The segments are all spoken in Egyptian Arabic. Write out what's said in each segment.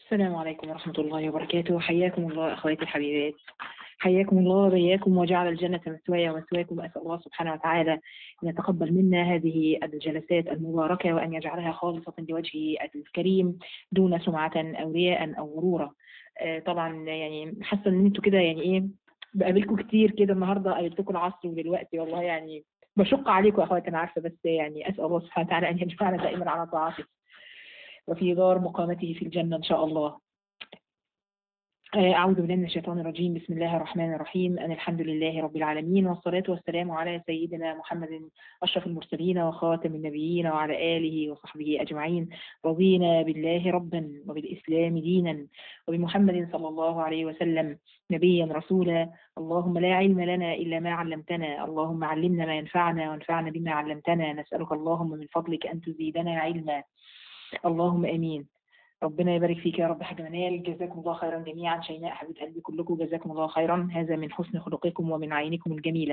السلام عليكم ورحمة الله وبركاته حياكم الله أخواتي الحبيبات حياكم الله وبياكم وجعل الجنة مثواي ومثواكم أسأل الله سبحانه وتعالى أن يتقبل منا هذه الجلسات المباركة وأن يجعلها خالصة لوجهه الكريم دون سمعة أو رياء أو غرورا آه، طبعا يعني حاسة إن أنتوا كده يعني إيه بقابلكم كتير كده النهاردة قابلتكم العصر ودلوقتي والله يعني بشق عليكم يا أخواتي أنا عارفة بس يعني أسأل الله سبحانه وتعالى أن يجمعنا دائما على طاعته وفي دار مقامته في الجنة إن شاء الله آه، أعوذ بالله من الشيطان الرجيم بسم الله الرحمن الرحيم أن الحمد لله رب العالمين والصلاة والسلام على سيدنا محمد أشرف المرسلين وخاتم النبيين وعلى آله وصحبه أجمعين رضينا بالله ربا وبالإسلام دينا وبمحمد صلى الله عليه وسلم نبيا رسولا اللهم لا علم لنا إلا ما علمتنا اللهم علمنا ما ينفعنا وانفعنا بما علمتنا نسألك اللهم من فضلك أن تزيدنا علما اللهم امين ربنا يبارك فيك يا رب حاج منال جزاكم الله خيرا جميعا شيماء حبيبه قلبي كلكم جزاكم الله خيرا هذا من حسن خلقكم ومن عينكم الجميله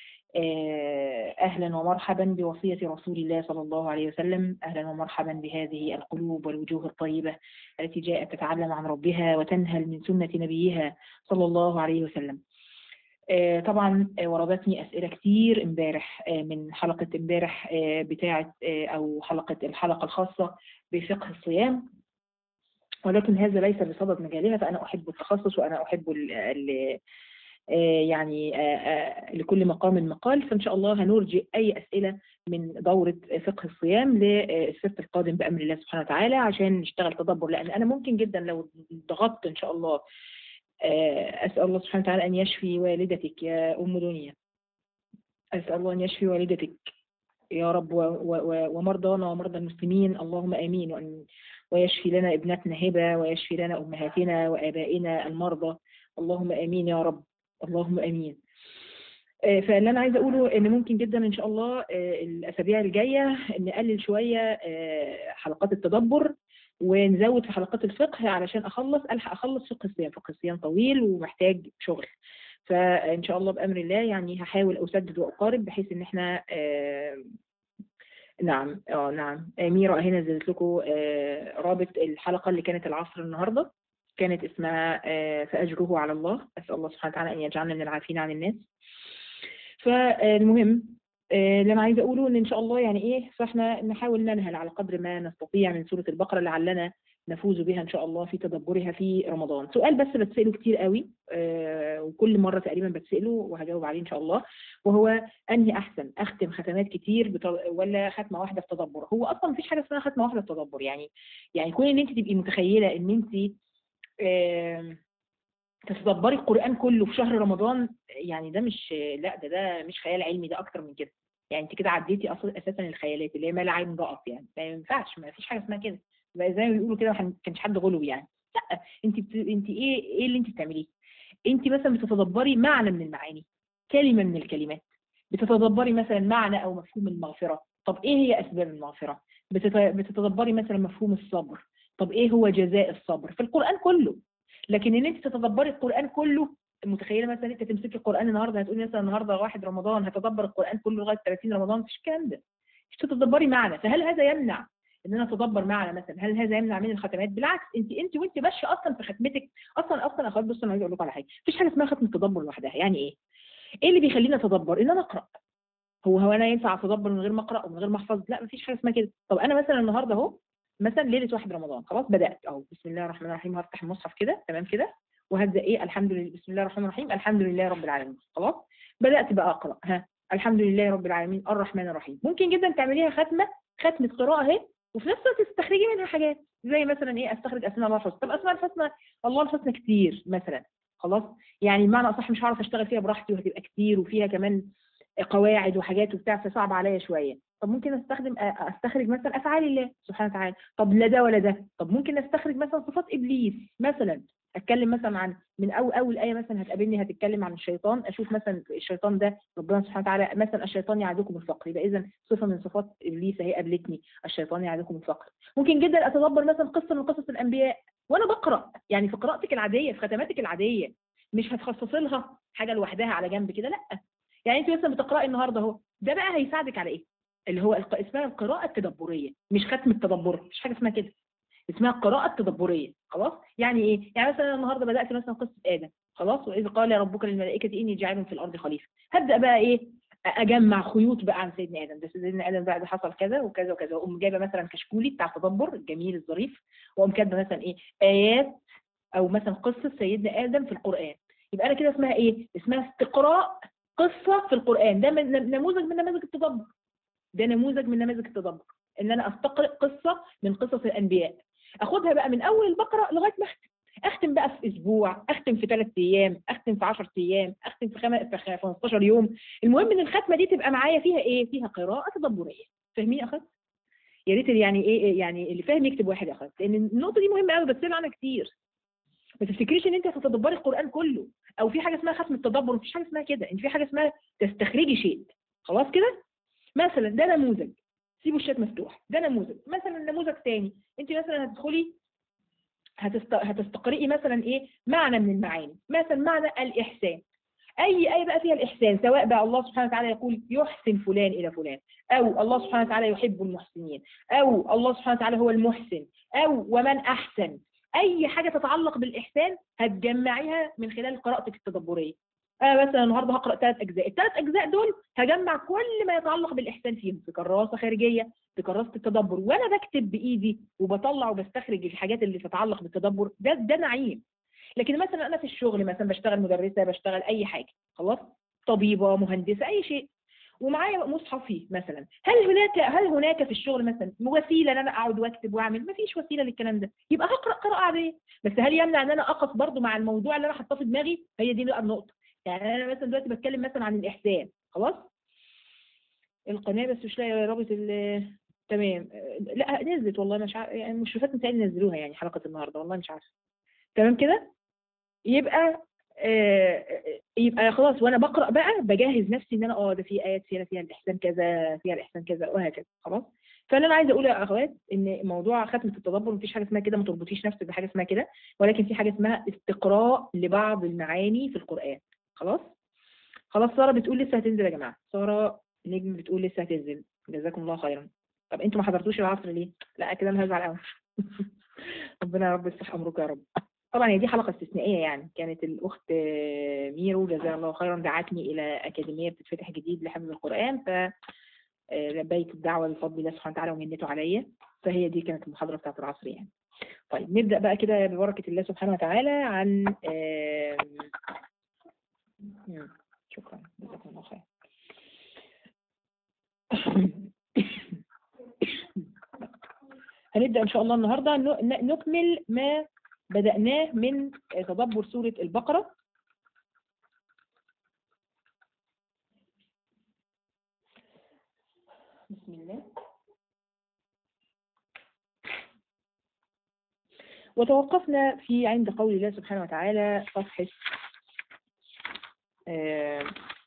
آه، اهلا ومرحبا بوصيه رسول الله صلى الله عليه وسلم اهلا ومرحبا بهذه القلوب والوجوه الطيبه التي جاءت تتعلم عن ربها وتنهل من سنه نبيها صلى الله عليه وسلم آه، طبعا آه، وردتني اسئله كتير امبارح آه، من حلقه امبارح آه، بتاعه آه، او حلقه الحلقه الخاصه بفقه الصيام ولكن هذا ليس بصدد مجالها فانا احب التخصص وانا احب ال ال آه، يعني آه، آه، لكل مقام مقال فان شاء الله هنرجئ اي اسئله من دوره فقه الصيام للسبت القادم بامر الله سبحانه وتعالى عشان نشتغل تدبر لان انا ممكن جدا لو ضغطت ان شاء الله آه، أسأل الله سبحانه وتعالى أن يشفي والدتك يا أم دنيا أسأل الله أن يشفي والدتك يا رب و- و- و- ومرضانا ومرضى المسلمين اللهم آمين وأن ويشفي لنا ابنتنا هبة ويشفي لنا أمهاتنا وآبائنا المرضى اللهم آمين يا رب اللهم آمين آه، فاللي أنا عايزة أقوله إن ممكن جدا إن شاء الله آه، الأسابيع الجاية نقلل شوية آه، حلقات التدبر ونزود في حلقات الفقه علشان اخلص الحق اخلص فقه الصيام فقه الصيام طويل ومحتاج شغل فان شاء الله بامر الله يعني هحاول اسدد واقارب بحيث ان احنا آه نعم اه نعم آه، ميرا هنا نزلت لكم آه رابط الحلقه اللي كانت العصر النهارده كانت اسمها آه فاجره على الله اسال الله سبحانه وتعالى ان يجعلنا من العافين عن الناس فالمهم آه، اللي انا عايزه اقوله ان ان شاء الله يعني ايه فاحنا نحاول ننهل على قدر ما نستطيع من سوره البقره لعلنا نفوز بها ان شاء الله في تدبرها في رمضان سؤال بس بتساله كتير قوي آه، وكل مره تقريبا بتساله وهجاوب عليه ان شاء الله وهو انهي احسن اختم ختمات كتير بت- ولا ختمه واحده في تدبر هو اصلا مفيش حاجه اسمها ختمه واحده في تدبر يعني يعني كون ان انت تبقي متخيله ان انت آم، تتدبري القرآن كله في شهر رمضان يعني ده مش لا ده ده مش خيال علمي ده أكتر من كده يعني أنت كده عديتي أصلا أساسا الخيالات اللي هي ما لا عين رأت يعني ما ينفعش ما فيش حاجة اسمها كده بقى زي ما بيقولوا كده ما كانش حد غلو يعني لا أنت بت... أنت إيه إيه اللي أنت بتعمليه؟ أنت مثلا بتتدبري معنى من المعاني كلمة من الكلمات بتتدبري مثلا معنى أو مفهوم المغفرة طب إيه هي أسباب المغفرة؟ بتت... بتتدبري مثلا مفهوم الصبر طب إيه هو جزاء الصبر؟ في القرآن كله لكن ان انت تتدبري القران كله متخيله مثلا انت تمسكي القران النهارده هتقولي مثلا النهارده واحد رمضان هتدبر القران كله لغايه 30 رمضان مفيش الكلام ده مش تتدبري معنى فهل هذا يمنع ان انا اتدبر معنى مثلا هل هذا يمنع من الختمات بالعكس انت انت وانت ماشيه اصلا في ختمتك اصلا اصلا يا اخوات بصوا انا عايزه اقول لكم على حاجه مفيش حاجه اسمها ختم التدبر لوحدها يعني ايه ايه اللي بيخليني اتدبر ان انا اقرا هو هو انا ينفع اتدبر من غير ما اقرا ومن غير ما احفظ لا مفيش حاجه اسمها كده طب انا مثلا النهارده اهو مثلا ليله واحد رمضان خلاص بدات اهو بسم الله الرحمن الرحيم هفتح المصحف كده تمام كده وهبدا ايه الحمد لله بسم الله الرحمن الرحيم الحمد لله رب العالمين خلاص بدات بقى اقرا ها الحمد لله رب العالمين الرحمن الرحيم ممكن جدا تعمليها ختمه ختمه قراءه اهي وفي نفس الوقت تستخرجي منها حاجات زي مثلا ايه استخرج اسماء الله الحسنى طب اسماء الحسنى الله الحسنى كتير مثلا خلاص يعني بمعنى اصح مش هعرف اشتغل فيها براحتي وهتبقى كتير وفيها كمان قواعد وحاجات وبتاع فصعب عليا شويه طب ممكن استخدم استخرج مثلا افعال الله سبحانه وتعالى طب لا ده ولا ده طب ممكن استخرج مثلا صفات ابليس مثلا اتكلم مثلا عن من اول اول ايه مثلا هتقابلني هتتكلم عن الشيطان اشوف مثلا الشيطان ده ربنا سبحانه وتعالى مثلا الشيطان يعدكم الفقر يبقى اذا صفه من صفات ابليس اهي قابلتني الشيطان يعدكم الفقر ممكن جدا اتدبر مثلا قصه من قصص الانبياء وانا بقرا يعني في قراءتك العاديه في ختماتك العاديه مش هتخصصي لها حاجه لوحدها على جنب كده لا يعني انت مثلا بتقراي النهارده اهو ده بقى هيساعدك على ايه اللي هو الق- اسمها القراءه التدبريه مش ختم التدبر مش حاجه اسمها كده اسمها قراءة تدبرية خلاص يعني ايه يعني مثلا النهارده بدأت مثلا قصة آدم خلاص وإذ قال ربك للملائكة إني جاعل في الأرض خليفة هبدأ بقى ايه اجمع خيوط بقى عن سيدنا ادم ده سيدنا ادم بعد حصل كذا وكذا وكذا واقوم جايبه مثلا كشكولي بتاع التدبر الجميل الظريف واقوم كاتبه مثلا ايه ايات او مثلا قصه سيدنا ادم في القران يبقى انا كده اسمها ايه اسمها استقراء قصه في القران ده نموذج من نماذج التدبر ده نموذج من نماذج التدبر ان انا استقرئ قصه من قصص الانبياء اخدها بقى من اول البقره لغايه ما اختم اختم بقى في اسبوع اختم في ثلاث ايام اختم في 10 ايام اختم في خم... في 15 يوم المهم ان الختمه دي تبقى معايا فيها ايه فيها قراءه تدبريه فاهمين يا اخوات يا ريت يعني ايه يعني اللي فاهم يكتب واحد يا اخوات لان النقطه دي مهمه قوي بتسال عنها كتير ما تفتكريش ان انت هتتدبري القران كله او في حاجه اسمها ختم التدبر مفيش حاجه اسمها كده انت في حاجه اسمها تستخرجي شيء خلاص كده مثلا ده نموذج سيبوا الشات مفتوح ده نموذج مثلا نموذج تاني انت مثلا هتدخلي هتست... هتستقرئي مثلا ايه معنى من المعاني مثلا معنى الاحسان اي اي بقى فيها الاحسان سواء بقى الله سبحانه وتعالى يقول يحسن فلان الى فلان او الله سبحانه وتعالى يحب المحسنين او الله سبحانه وتعالى هو المحسن او ومن احسن اي حاجه تتعلق بالاحسان هتجمعيها من خلال قراءتك التدبريه انا مثلا النهارده هقرا ثلاث اجزاء الثلاث اجزاء دول هجمع كل ما يتعلق بالاحسان فيهم في كراسه خارجيه في كراسه التدبر وانا بكتب بايدي وبطلع وبستخرج الحاجات اللي تتعلق بالتدبر ده ده نعيم لكن مثلا انا في الشغل مثلا بشتغل مدرسه بشتغل اي حاجه خلاص طبيبه مهندسه اي شيء ومعايا مصحفي مثلا هل هناك هل هناك في الشغل مثلا وسيله ان انا اقعد واكتب واعمل ما فيش وسيله للكلام ده يبقى هقرا قراءه عاديه بس هل يمنع ان انا اقف برضو مع الموضوع اللي انا حاطاه في دماغي هي دي بقى النقطه يعني انا مثلا دلوقتي بتكلم مثلا عن الاحسان خلاص القناه بس مش لاقي رابط تمام لا نزلت والله مش عارف يعني مش فاكر متهيألي نزلوها يعني حلقه النهارده والله مش عارفه تمام كده يبقى آه يبقى خلاص وانا بقرا بقى بجهز نفسي ان انا اه ده في ايات فيها فيها الاحسان كذا فيها الاحسان كذا وهكذا خلاص فاللي انا عايزه اقول يا اخوات ان موضوع ختمه التدبر مفيش حاجه اسمها كده ما تربطيش نفسك بحاجه اسمها كده ولكن في حاجه اسمها استقراء لبعض المعاني في القران خلاص خلاص ساره بتقول لسه هتنزل يا جماعه ساره نجم بتقول لسه هتنزل جزاكم الله خيرا طب انتوا ما حضرتوش العصر ليه لا كده انا هزعل قوي ربنا يا رب يصلح امرك يا رب طبعا هي دي حلقه استثنائيه يعني كانت الاخت ميرو جزاها الله خيرا دعتني الى اكاديميه بتتفتح جديد لحفظ القران ف لبيت الدعوه بفضل الله سبحانه وتعالى ومنته عليا فهي دي كانت المحاضره بتاعت العصر يعني طيب نبدا بقى كده ببركه الله سبحانه وتعالى عن شكرا جزاكم الله خير هنبدأ إن شاء الله النهاردة نكمل ما بدأناه من تدبر سورة البقرة بسم الله وتوقفنا في عند قول الله سبحانه وتعالى صفحة آه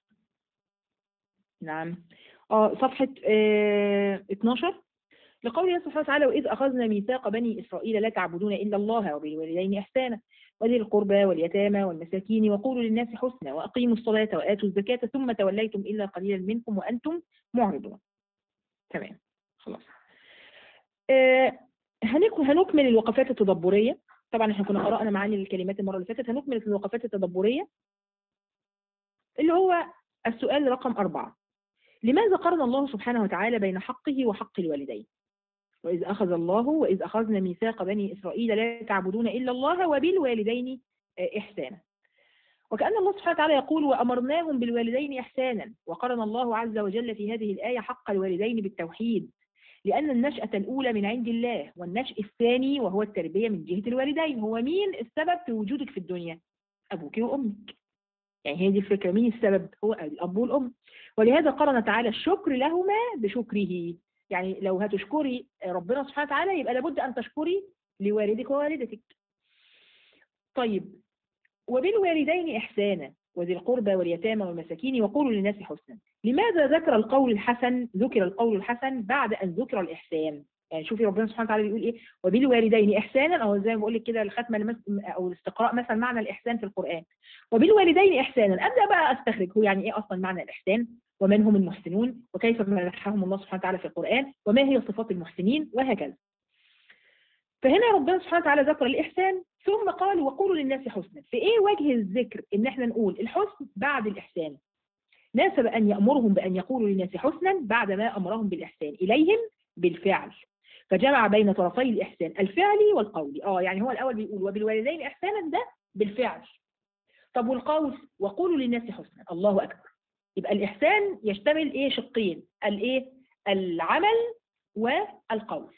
نعم اه صفحة آه 12 لقول الله سبحانه وتعالى وإذ أخذنا ميثاق بني إسرائيل لا تعبدون إلا الله وبالوالدين إحسانا وذي القربى واليتامى والمساكين وقولوا للناس حسنا وأقيموا الصلاة وآتوا الزكاة ثم توليتم إلا قليلا منكم وأنتم معرضون تمام خلاص آه هنكمل الوقفات التدبرية طبعا احنا كنا قرأنا معاني الكلمات المرة اللي فاتت هنكمل في الوقفات التدبرية اللي هو السؤال رقم أربعة لماذا قرن الله سبحانه وتعالى بين حقه وحق الوالدين وإذ أخذ الله وإذ أخذنا ميثاق بني إسرائيل لا تعبدون إلا الله وبالوالدين إحسانا وكأن الله سبحانه وتعالى يقول وأمرناهم بالوالدين إحسانا وقرن الله عز وجل في هذه الآية حق الوالدين بالتوحيد لأن النشأة الأولى من عند الله والنشأ الثاني وهو التربية من جهة الوالدين هو مين السبب في وجودك في الدنيا أبوك وأمك يعني هي دي الفكرة مين السبب هو الأب والأم ولهذا قرن تعالى الشكر لهما بشكره يعني لو هتشكري ربنا سبحانه وتعالى يبقى لابد أن تشكري لوالدك ووالدتك طيب وبالوالدين إحسانا وذي القربى واليتامى والمساكين وقولوا للناس حسنا لماذا ذكر القول الحسن ذكر القول الحسن بعد أن ذكر الإحسان يعني شوفي ربنا سبحانه وتعالى بيقول ايه وبالوالدين احسانا او زي ما بقول لك كده الختمه او الاستقراء مثلا معنى الاحسان في القران وبالوالدين احسانا ابدا بقى استخرج هو يعني ايه اصلا معنى الاحسان ومن هم المحسنون وكيف مدحهم الله سبحانه وتعالى في القران وما هي صفات المحسنين وهكذا فهنا ربنا سبحانه وتعالى ذكر الإحسان ثم قال وقولوا للناس حسنا في إيه وجه الذكر إن إحنا نقول الحسن بعد الإحسان ناسب أن يأمرهم بأن يقولوا للناس حسنا بعد ما أمرهم بالإحسان إليهم بالفعل فجمع بين طرفي الإحسان الفعلي والقولي آه يعني هو الأول بيقول وبالوالدين إحسانا ده بالفعل طب والقول وقولوا للناس حسنا الله أكبر يبقى الإحسان يشتمل إيه شقين الإيه العمل والقول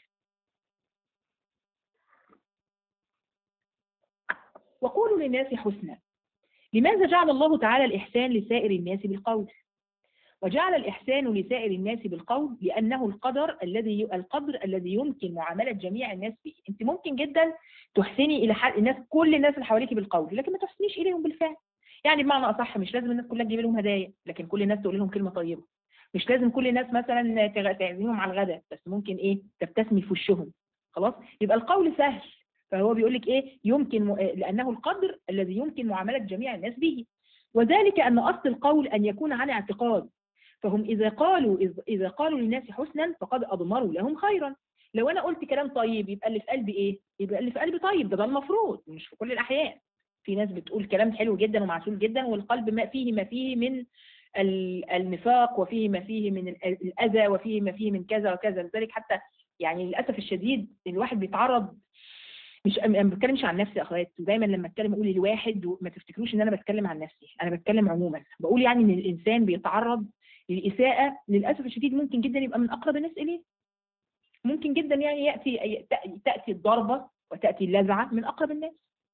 وقولوا للناس حسنا لماذا جعل الله تعالى الإحسان لسائر الناس بالقول وجعل الإحسان لسائر الناس بالقول لأنه القدر الذي القدر الذي يمكن معاملة جميع الناس به أنت ممكن جدا تحسني إلى حال الناس كل الناس اللي حواليك بالقول لكن ما تحسنيش إليهم بالفعل يعني بمعنى أصح مش لازم الناس كلها تجيب لهم هدايا لكن كل الناس تقول لهم كلمة طيبة مش لازم كل الناس مثلا تعزمهم على الغداء بس ممكن إيه تبتسمي في وشهم خلاص يبقى القول سهل فهو بيقول لك إيه يمكن م... لأنه القدر الذي يمكن معاملة جميع الناس به وذلك أن أصل القول أن يكون عن اعتقاد فهم إذا قالوا إذا قالوا للناس حسنا فقد أضمروا لهم خيرا لو أنا قلت كلام طيب يبقى اللي في قلبي إيه؟ يبقى اللي في قلبي طيب ده ده المفروض مش في كل الأحيان في ناس بتقول كلام حلو جدا ومعسول جدا والقلب ما فيه ما فيه من النفاق وفيه ما فيه من الأذى وفيه ما فيه من كذا وكذا لذلك حتى يعني للأسف الشديد الواحد بيتعرض مش انا ما بتكلمش عن نفسي يا اخوات دايما لما اتكلم اقول لواحد ما تفتكروش ان انا بتكلم عن نفسي انا بتكلم عموما بقول يعني ان الانسان بيتعرض للاساءه للاسف الشديد ممكن جدا يبقى من اقرب الناس اليه ممكن جدا يعني ياتي تاتي الضربه وتاتي اللذعه من اقرب الناس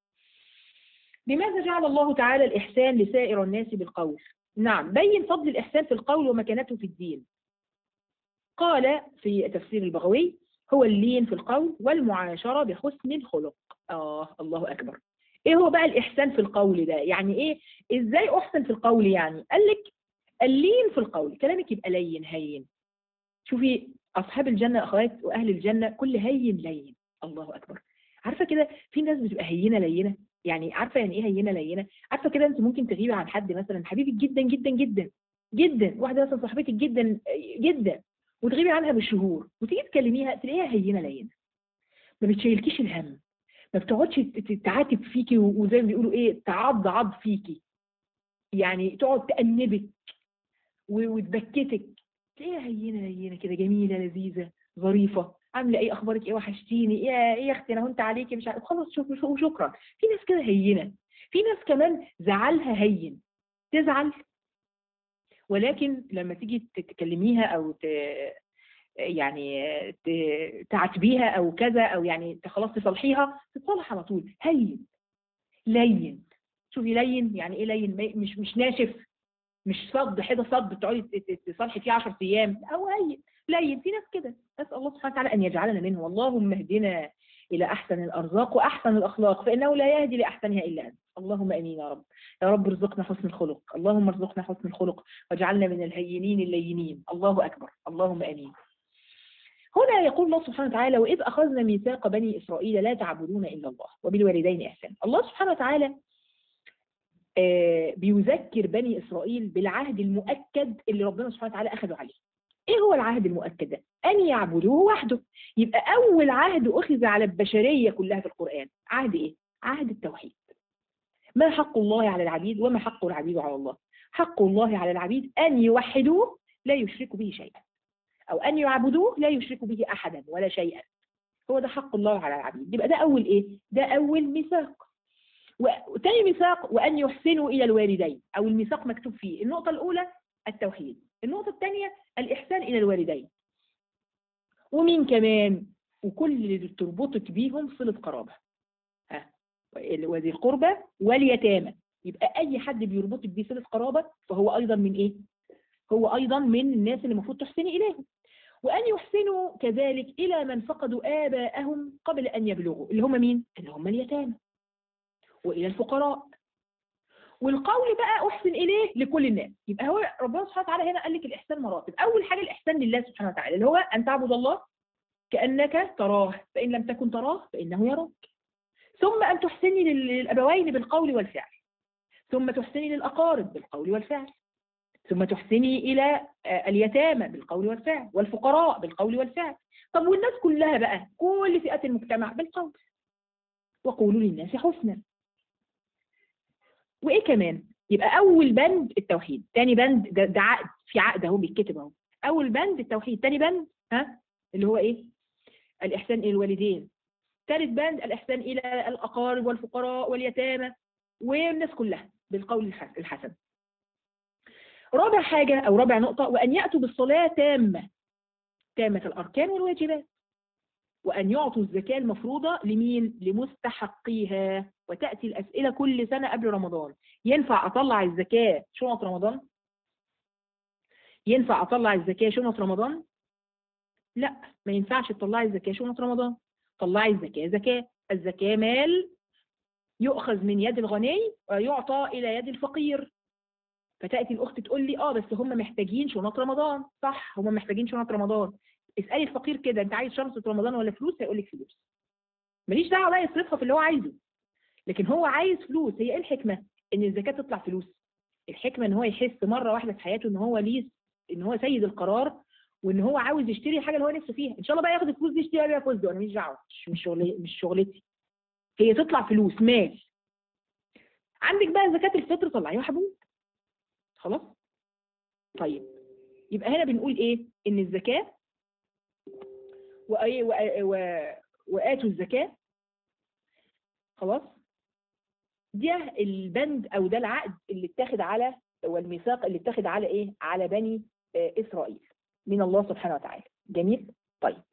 لماذا جعل الله تعالى الاحسان لسائر الناس بالقول نعم بين فضل الاحسان في القول ومكانته في الدين قال في تفسير البغوي هو اللين في القول والمعاشرة بحسن الخلق آه الله أكبر إيه هو بقى الإحسان في القول ده يعني إيه إزاي أحسن في القول يعني قال لك اللين في القول كلامك يبقى لين هين شوفي أصحاب الجنة أخوات وأهل الجنة كل هين لين الله أكبر عارفة كده في ناس بتبقى هينة لينة يعني عارفة يعني إيه هينة لينة عارفة كده أنت ممكن تغيبي عن حد مثلا حبيبك جدا جدا جدا جدا واحدة مثلا صاحبتك جدا جدا وتغيبي عنها بالشهور وتيجي تكلميها تلاقيها هينه لينه ما بتشيلكيش الهم ما بتقعدش تعاتب فيكي وزي ما بيقولوا ايه تعض عض فيكي يعني تقعد تأنبك وتبكتك تلاقيها هينه لينه كده جميله لذيذه ظريفه عامله ايه اخبارك ايه وحشتيني ايه ايه يا اختي انا هنت عليكي مش عارف خلاص وشكرا في ناس كده هينه في ناس كمان زعلها هين تزعل ولكن لما تيجي تكلميها او ت... يعني تعاتبيها او كذا او يعني خلاص تصلحيها تتصلح على طول هين لين شوفي لين يعني ايه لين مش مش ناشف مش صد حده صد تقعدي تصلحي فيه 10 ايام او هين لين في ناس كده اسال الله سبحانه وتعالى ان يجعلنا منه اللهم اهدنا الى احسن الارزاق واحسن الاخلاق فانه لا يهدي لاحسنها الا انت اللهم امين يا رب يا رب ارزقنا حسن الخلق اللهم ارزقنا حسن الخلق واجعلنا من الهينين اللينين الله اكبر اللهم امين هنا يقول الله سبحانه وتعالى وإذ أخذنا ميثاق بني إسرائيل لا تعبدون إلا الله وبالوالدين إحسان الله سبحانه وتعالى بيذكر بني إسرائيل بالعهد المؤكد اللي ربنا سبحانه وتعالى أخذه عليه إيه هو العهد المؤكد ده؟ أن يعبدوه وحده يبقى أول عهد أخذ على البشرية كلها في القرآن عهد إيه؟ عهد التوحيد ما حق الله على العبيد وما حق العبيد على الله حق الله على العبيد أن يوحدوه لا يشركوا به شيئا أو أن يعبدوه لا يشركوا به أحدا ولا شيئا هو ده حق الله على العبيد يبقى ده أول إيه؟ ده أول ميثاق وتاني ميثاق وأن يحسنوا إلى الوالدين أو الميثاق مكتوب فيه النقطة الأولى التوحيد النقطة الثانية الإحسان إلى الوالدين ومين كمان وكل اللي تربطك بيهم صلة قرابة ها وذي القربى واليتامى يبقى أي حد بيربطك بيه صلة قرابة فهو أيضا من إيه؟ هو أيضا من الناس اللي المفروض تحسني إليهم وأن يحسنوا كذلك إلى من فقدوا آباءهم قبل أن يبلغوا اللي هم مين؟ اللي هم اليتامى وإلى الفقراء والقول بقى أحسن إليه لكل الناس يبقى هو ربنا سبحانه وتعالى هنا قال لك الإحسان مراتب أول حاجة الإحسان لله سبحانه وتعالى اللي هو أن تعبد الله كأنك تراه فإن لم تكن تراه فإنه يراك ثم أن تحسني للأبوين بالقول والفعل ثم تحسني للأقارب بالقول والفعل ثم تحسني إلى آه، اليتامى بالقول والفعل والفقراء بالقول والفعل طب والناس كلها بقى كل فئات المجتمع بالقول وقولوا للناس حسنا وإيه كمان يبقى أول بند التوحيد تاني بند ده, ده عقد في عقد أهو بيتكتب أهو أول بند التوحيد تاني بند ها اللي هو إيه الإحسان إلى الوالدين ثالث بند الإحسان إلى الأقارب والفقراء واليتامى والناس كلها بالقول الحس- الحسن رابع حاجة أو رابع نقطة وأن يأتوا بالصلاة تامة تامة الأركان والواجبات وأن يعطوا الزكاة المفروضة لمين؟ لمستحقيها وتأتي الأسئلة كل سنة قبل رمضان ينفع أطلع الزكاة شنط رمضان؟ ينفع أطلع الزكاة شنط رمضان؟ لا ما ينفعش تطلعي الزكاة شنط رمضان طلعي الزكاة زكاة الزكاة مال يؤخذ من يد الغني ويعطى إلى يد الفقير فتأتي الأخت تقول لي آه بس هم محتاجين شنط رمضان صح هم محتاجين شنط رمضان اسألي الفقير كده أنت عايز شنطة رمضان ولا فلوس هيقول لك فلوس ماليش دعوة بقى يصرفها في اللي هو عايزه لكن هو عايز فلوس هي إيه الحكمة؟ إن الزكاة تطلع فلوس الحكمة إن هو يحس مرة واحدة في حياته إن هو ليه إن هو سيد القرار وإن هو عاوز يشتري الحاجة اللي هو نفسه فيها إن شاء الله بقى ياخد الفلوس دي يشتري بيها فوز أنا ماليش دعوة مش مش شغلي مش شغلتي هي تطلع فلوس مال عندك بقى زكاة الفطر طلعيها يا حبوب خلاص طيب يبقى هنا بنقول ايه ان الزكاة وآي- وآ- و- وآتوا الزكاة خلاص ده البند او ده العقد اللي اتخذ على والميثاق اللي اتخذ على ايه على بني آه، اسرائيل من الله سبحانه وتعالى جميل طيب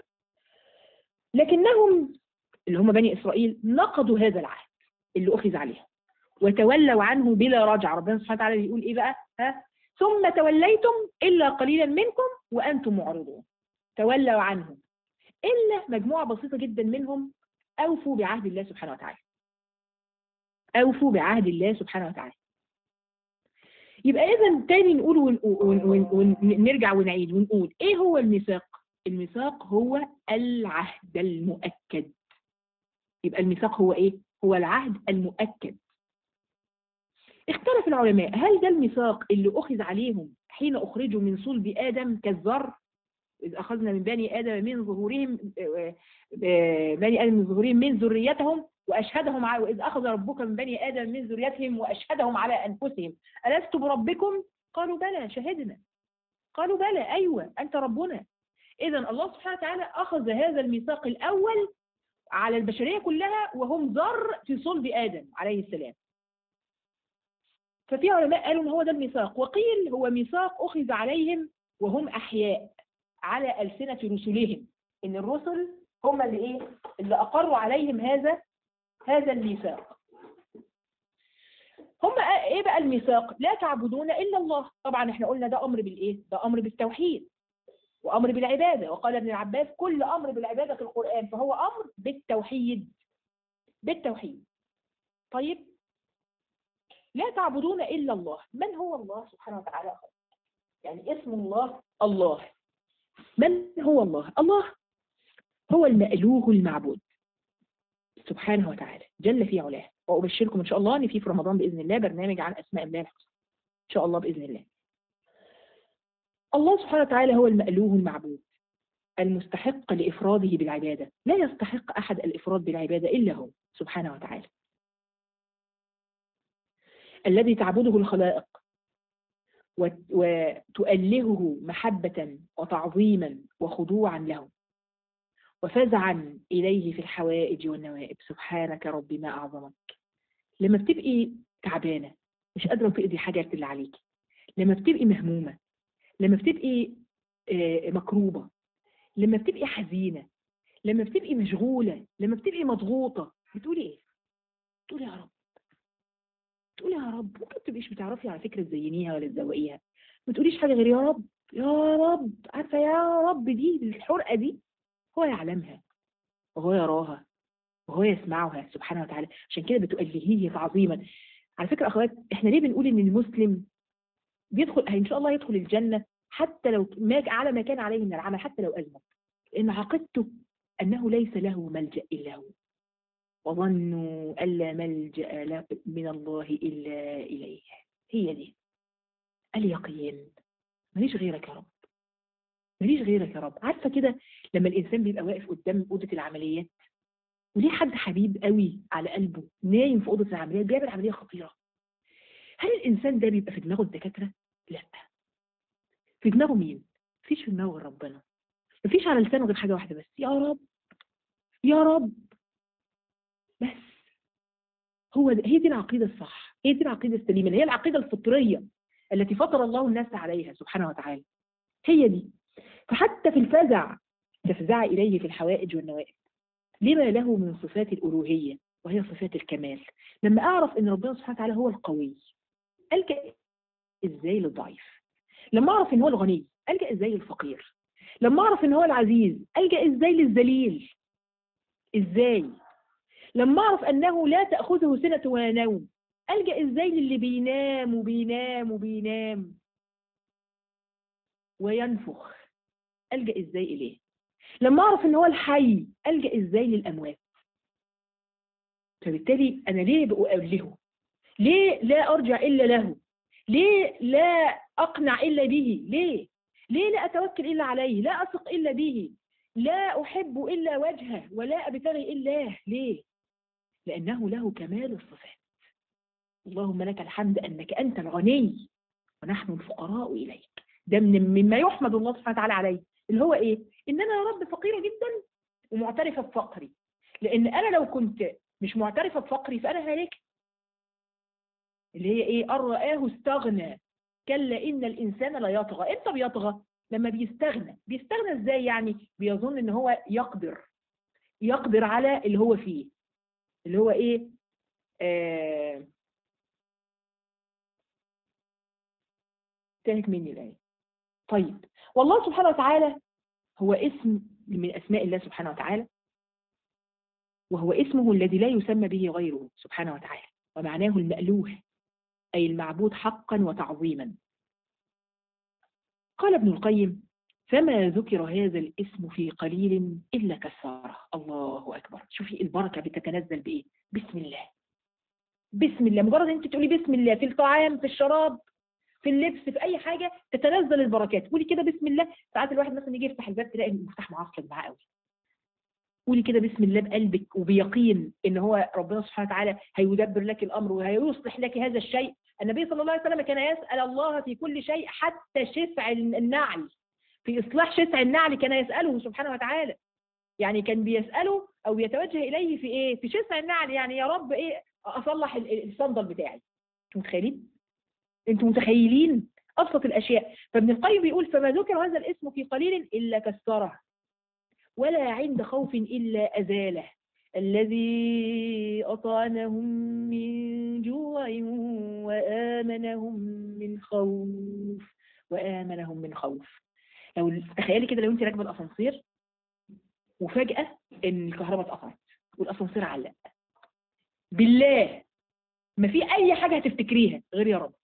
لكنهم اللي هم بني اسرائيل نقضوا هذا العهد اللي اخذ عليهم وتولوا عنه بلا رجعه ربنا سبحانه وتعالى بيقول ايه بقى ها ثم توليتم الا قليلا منكم وانتم معرضون تولوا عنه الا مجموعه بسيطه جدا منهم اوفوا بعهد الله سبحانه وتعالى اوفوا بعهد الله سبحانه وتعالى يبقى اذا تاني نقول ون- ون- ون- ونرجع ونعيد ونقول ايه هو الميثاق الميثاق هو العهد المؤكد يبقى الميثاق هو ايه هو العهد المؤكد اختلف العلماء هل ده الميثاق اللي أخذ عليهم حين أخرجوا من صلب آدم كالذر إذ أخذنا من بني آدم من ظهورهم آه، آه، بني آدم من ظهورهم من ذريتهم وأشهدهم على وإذ أخذ ربك من بني آدم من ذريتهم وأشهدهم على أنفسهم ألست بربكم؟ قالوا بلى شهدنا قالوا بلى أيوة أنت ربنا إذا الله سبحانه وتعالى أخذ هذا الميثاق الأول على البشرية كلها وهم ذر في صلب آدم عليه السلام ففي علماء قالوا ان هو ده الميثاق وقيل هو ميثاق اخذ عليهم وهم احياء على السنه رسلهم ان الرسل هم اللي ايه اللي اقروا عليهم هذا هذا الميثاق هم ايه بقى الميثاق لا تعبدون الا الله طبعا احنا قلنا ده امر بالايه ده امر بالتوحيد وامر بالعباده وقال ابن العباس كل امر بالعباده في القران فهو امر بالتوحيد بالتوحيد طيب لا تعبدون إلا الله من هو الله سبحانه وتعالى يعني اسم الله الله من هو الله الله هو المألوه المعبود سبحانه وتعالى جل في علاه وأبشركم إن شاء الله أن في في رمضان بإذن الله برنامج عن أسماء الله الحسنى إن شاء الله بإذن الله الله سبحانه وتعالى هو المألوه المعبود المستحق لإفراده بالعبادة لا يستحق أحد الإفراد بالعبادة إلا هو سبحانه وتعالى الذي تعبده الخلائق وت- وتؤلهه محبة وتعظيما وخضوعا له وفزعا إليه في الحوائج والنوائب سبحانك رب ما أعظمك لما بتبقي تعبانة مش قادرة تقضي حاجات اللي عليكي لما بتبقي مهمومة لما بتبقي آه، مكروبة لما بتبقي حزينة لما بتبقي مشغولة لما بتبقي مضغوطة بتقولي ايه؟ بتقولي يا رب تقولي يا رب ممكن تبقيش بتعرفي على فكرة تزينيها ولا تزوقيها ما تقوليش حاجة غير يا رب يا رب عارفة يا رب دي الحرقة دي هو يعلمها وهو يراها وهو يسمعها سبحانه وتعالى عشان كده بتؤلهيه تعظيما على فكرة أخوات احنا ليه بنقول ان المسلم بيدخل ان شاء الله يدخل الجنة حتى لو ما على ما كان عليه من العمل حتى لو أذنب لأن عقيدته أنه ليس له ملجأ إلا هو وظنوا ألا ملجأ له من الله إلا إليه هي دي اليقين ماليش غيرك يا رب ماليش غيرك يا رب عارفة كده لما الإنسان بيبقى واقف قدام أوضة العمليات وليه حد حبيب قوي على قلبه نايم في أوضة العمليات بيعمل عملية خطيرة هل الإنسان ده بيبقى في دماغه الدكاترة؟ لا في دماغه مين؟ مفيش في دماغه غير ربنا مفيش على لسانه غير حاجة واحدة بس يا رب يا رب بس هو ده هي دي العقيدة الصح هي دي العقيدة السليمة اللي هي العقيدة الفطرية التي فطر الله الناس عليها سبحانه وتعالى هي دي فحتى في الفزع تفزع إليه في الحوائج والنوائب لما له من صفات الألوهية وهي صفات الكمال لما أعرف أن ربنا سبحانه وتعالى هو القوي ألجأ إزاي للضعيف لما أعرف أن هو الغني ألجأ إزاي للفقير لما أعرف أن هو العزيز ألجأ إزاي للذليل إزاي لما أعرف أنه لا تأخذه سنة ولا نوم ألجأ إزاي للي بينام وبينام وبينام وينفخ ألجأ إزاي إليه لما أعرف أن هو الحي ألجأ إزاي للأموات فبالتالي أنا ليه بأؤله ليه لا أرجع إلا له ليه لا أقنع إلا به ليه ليه لا أتوكل إلا عليه لا أثق إلا به لا أحب إلا وجهه ولا أبتغي إلا ليه لأنه له كمال الصفات اللهم لك الحمد أنك أنت الغني ونحن الفقراء إليك ده من مما يحمد الله سبحانه وتعالى عليه اللي هو إيه إن أنا يا رب فقيرة جدا ومعترفة بفقري لأن أنا لو كنت مش معترفة بفقري فأنا هالك اللي هي إيه أن رآه استغنى كلا إن الإنسان لا يطغى إمتى بيطغى لما بيستغنى بيستغنى إزاي يعني بيظن إن هو يقدر يقدر على اللي هو فيه اللي هو إيه آه تانك مني الآية طيب والله سبحانه وتعالى هو اسم من أسماء الله سبحانه وتعالى وهو اسمه الذي لا يسمى به غيره سبحانه وتعالى ومعناه المألوه أي المعبود حقا وتعظيما قال ابن القيم فما ذكر هذا الاسم في قليل إلا كساره الله أكبر شوفي البركة بتتنزل بإيه بسم الله بسم الله مجرد أنت تقولي بسم الله في الطعام في الشراب في اللبس في اي حاجه تتنزل البركات قولي كده بسم الله ساعات الواحد مثلا يجي يفتح الباب تلاقي المفتاح معصلج معاه قوي قولي كده بسم الله بقلبك وبيقين ان هو ربنا سبحانه وتعالى هيدبر لك الامر وهيصلح لك هذا الشيء النبي صلى الله عليه وسلم كان يسال الله في كل شيء حتى شفع النعل في اصلاح شفع النعل كان يساله سبحانه وتعالى يعني كان بيساله او بيتوجه اليه في ايه في شفع النعل يعني يا رب ايه اصلح الصندل بتاعي انتوا متخيلين انتوا متخيلين ابسط الاشياء فابن القيم بيقول فما ذكر هذا الاسم في قليل الا كسره ولا عند خوف الا ازاله الذي اطعمهم من جوع وامنهم من خوف وامنهم من خوف لو تخيلي كده لو انت راكبه الاسانسير وفجاه ان الكهرباء اتقطعت والاسانسير علق بالله ما في اي حاجه هتفتكريها غير يا رب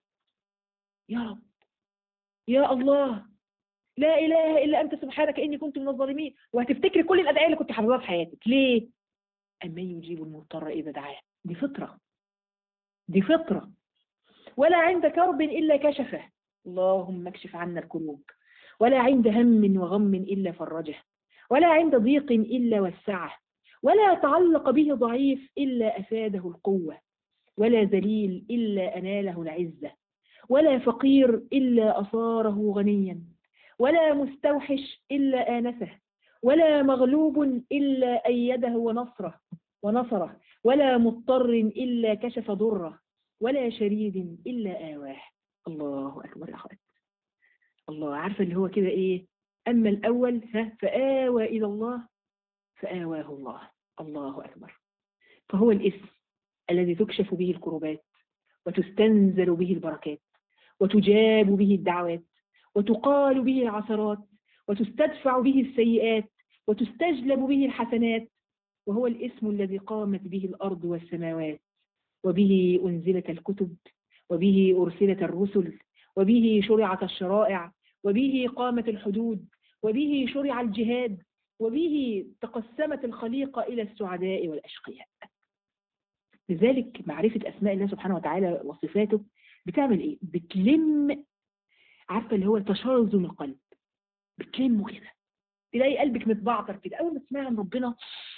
يا رب يا الله لا إله إلا أنت سبحانك إني كنت من الظالمين وهتفتكري كل الأدعية اللي كنت حافظاها في حياتك ليه؟ أمن يجيب المضطر إذا دعاه دي فطرة دي فطرة ولا عند كرب إلا كشفه اللهم اكشف عنا الكروب ولا عند هم وغم إلا فرجه ولا عند ضيق إلا وسعه ولا تعلق به ضعيف إلا أفاده القوة ولا ذليل إلا أناله العزة ولا فقير إلا أصاره غنيا ولا مستوحش إلا آنسه ولا مغلوب إلا أيده ونصره ونصره ولا مضطر إلا كشف ضره ولا شريد إلا آواه الله أكبر أخوات الله عارفة اللي هو كده إيه أما الأول ها فآوى إلى الله فآواه الله الله أكبر فهو الاسم الذي تكشف به الكربات وتستنزل به البركات وتجاب به الدعوات وتقال به العثرات وتستدفع به السيئات وتستجلب به الحسنات وهو الاسم الذي قامت به الأرض والسماوات وبه أنزلت الكتب وبه أرسلت الرسل وبه شرعت الشرائع وبه قامت الحدود وبه شرع الجهاد وبه تقسمت الخليقة إلى السعداء والأشقياء لذلك معرفة أسماء الله سبحانه وتعالى وصفاته بتعمل ايه بتلم عارفه اللي هو تشرذم القلب بتلمه كده تلاقي قلبك متبعتر كده اول ما تسمعي عن ربنا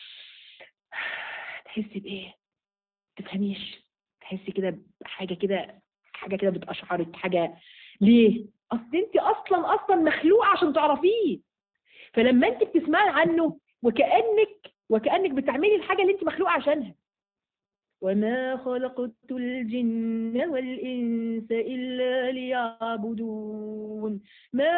تحسي بايه تفهميش تحسي كده بحاجه كده حاجه كده بتقشعرك حاجه ليه اصل انت اصلا اصلا مخلوقه عشان تعرفيه فلما انت بتسمعي عنه وكانك وكانك بتعملي الحاجه اللي انت مخلوقه عشانها وما خلقت الجن والإنس إلا ليعبدون ما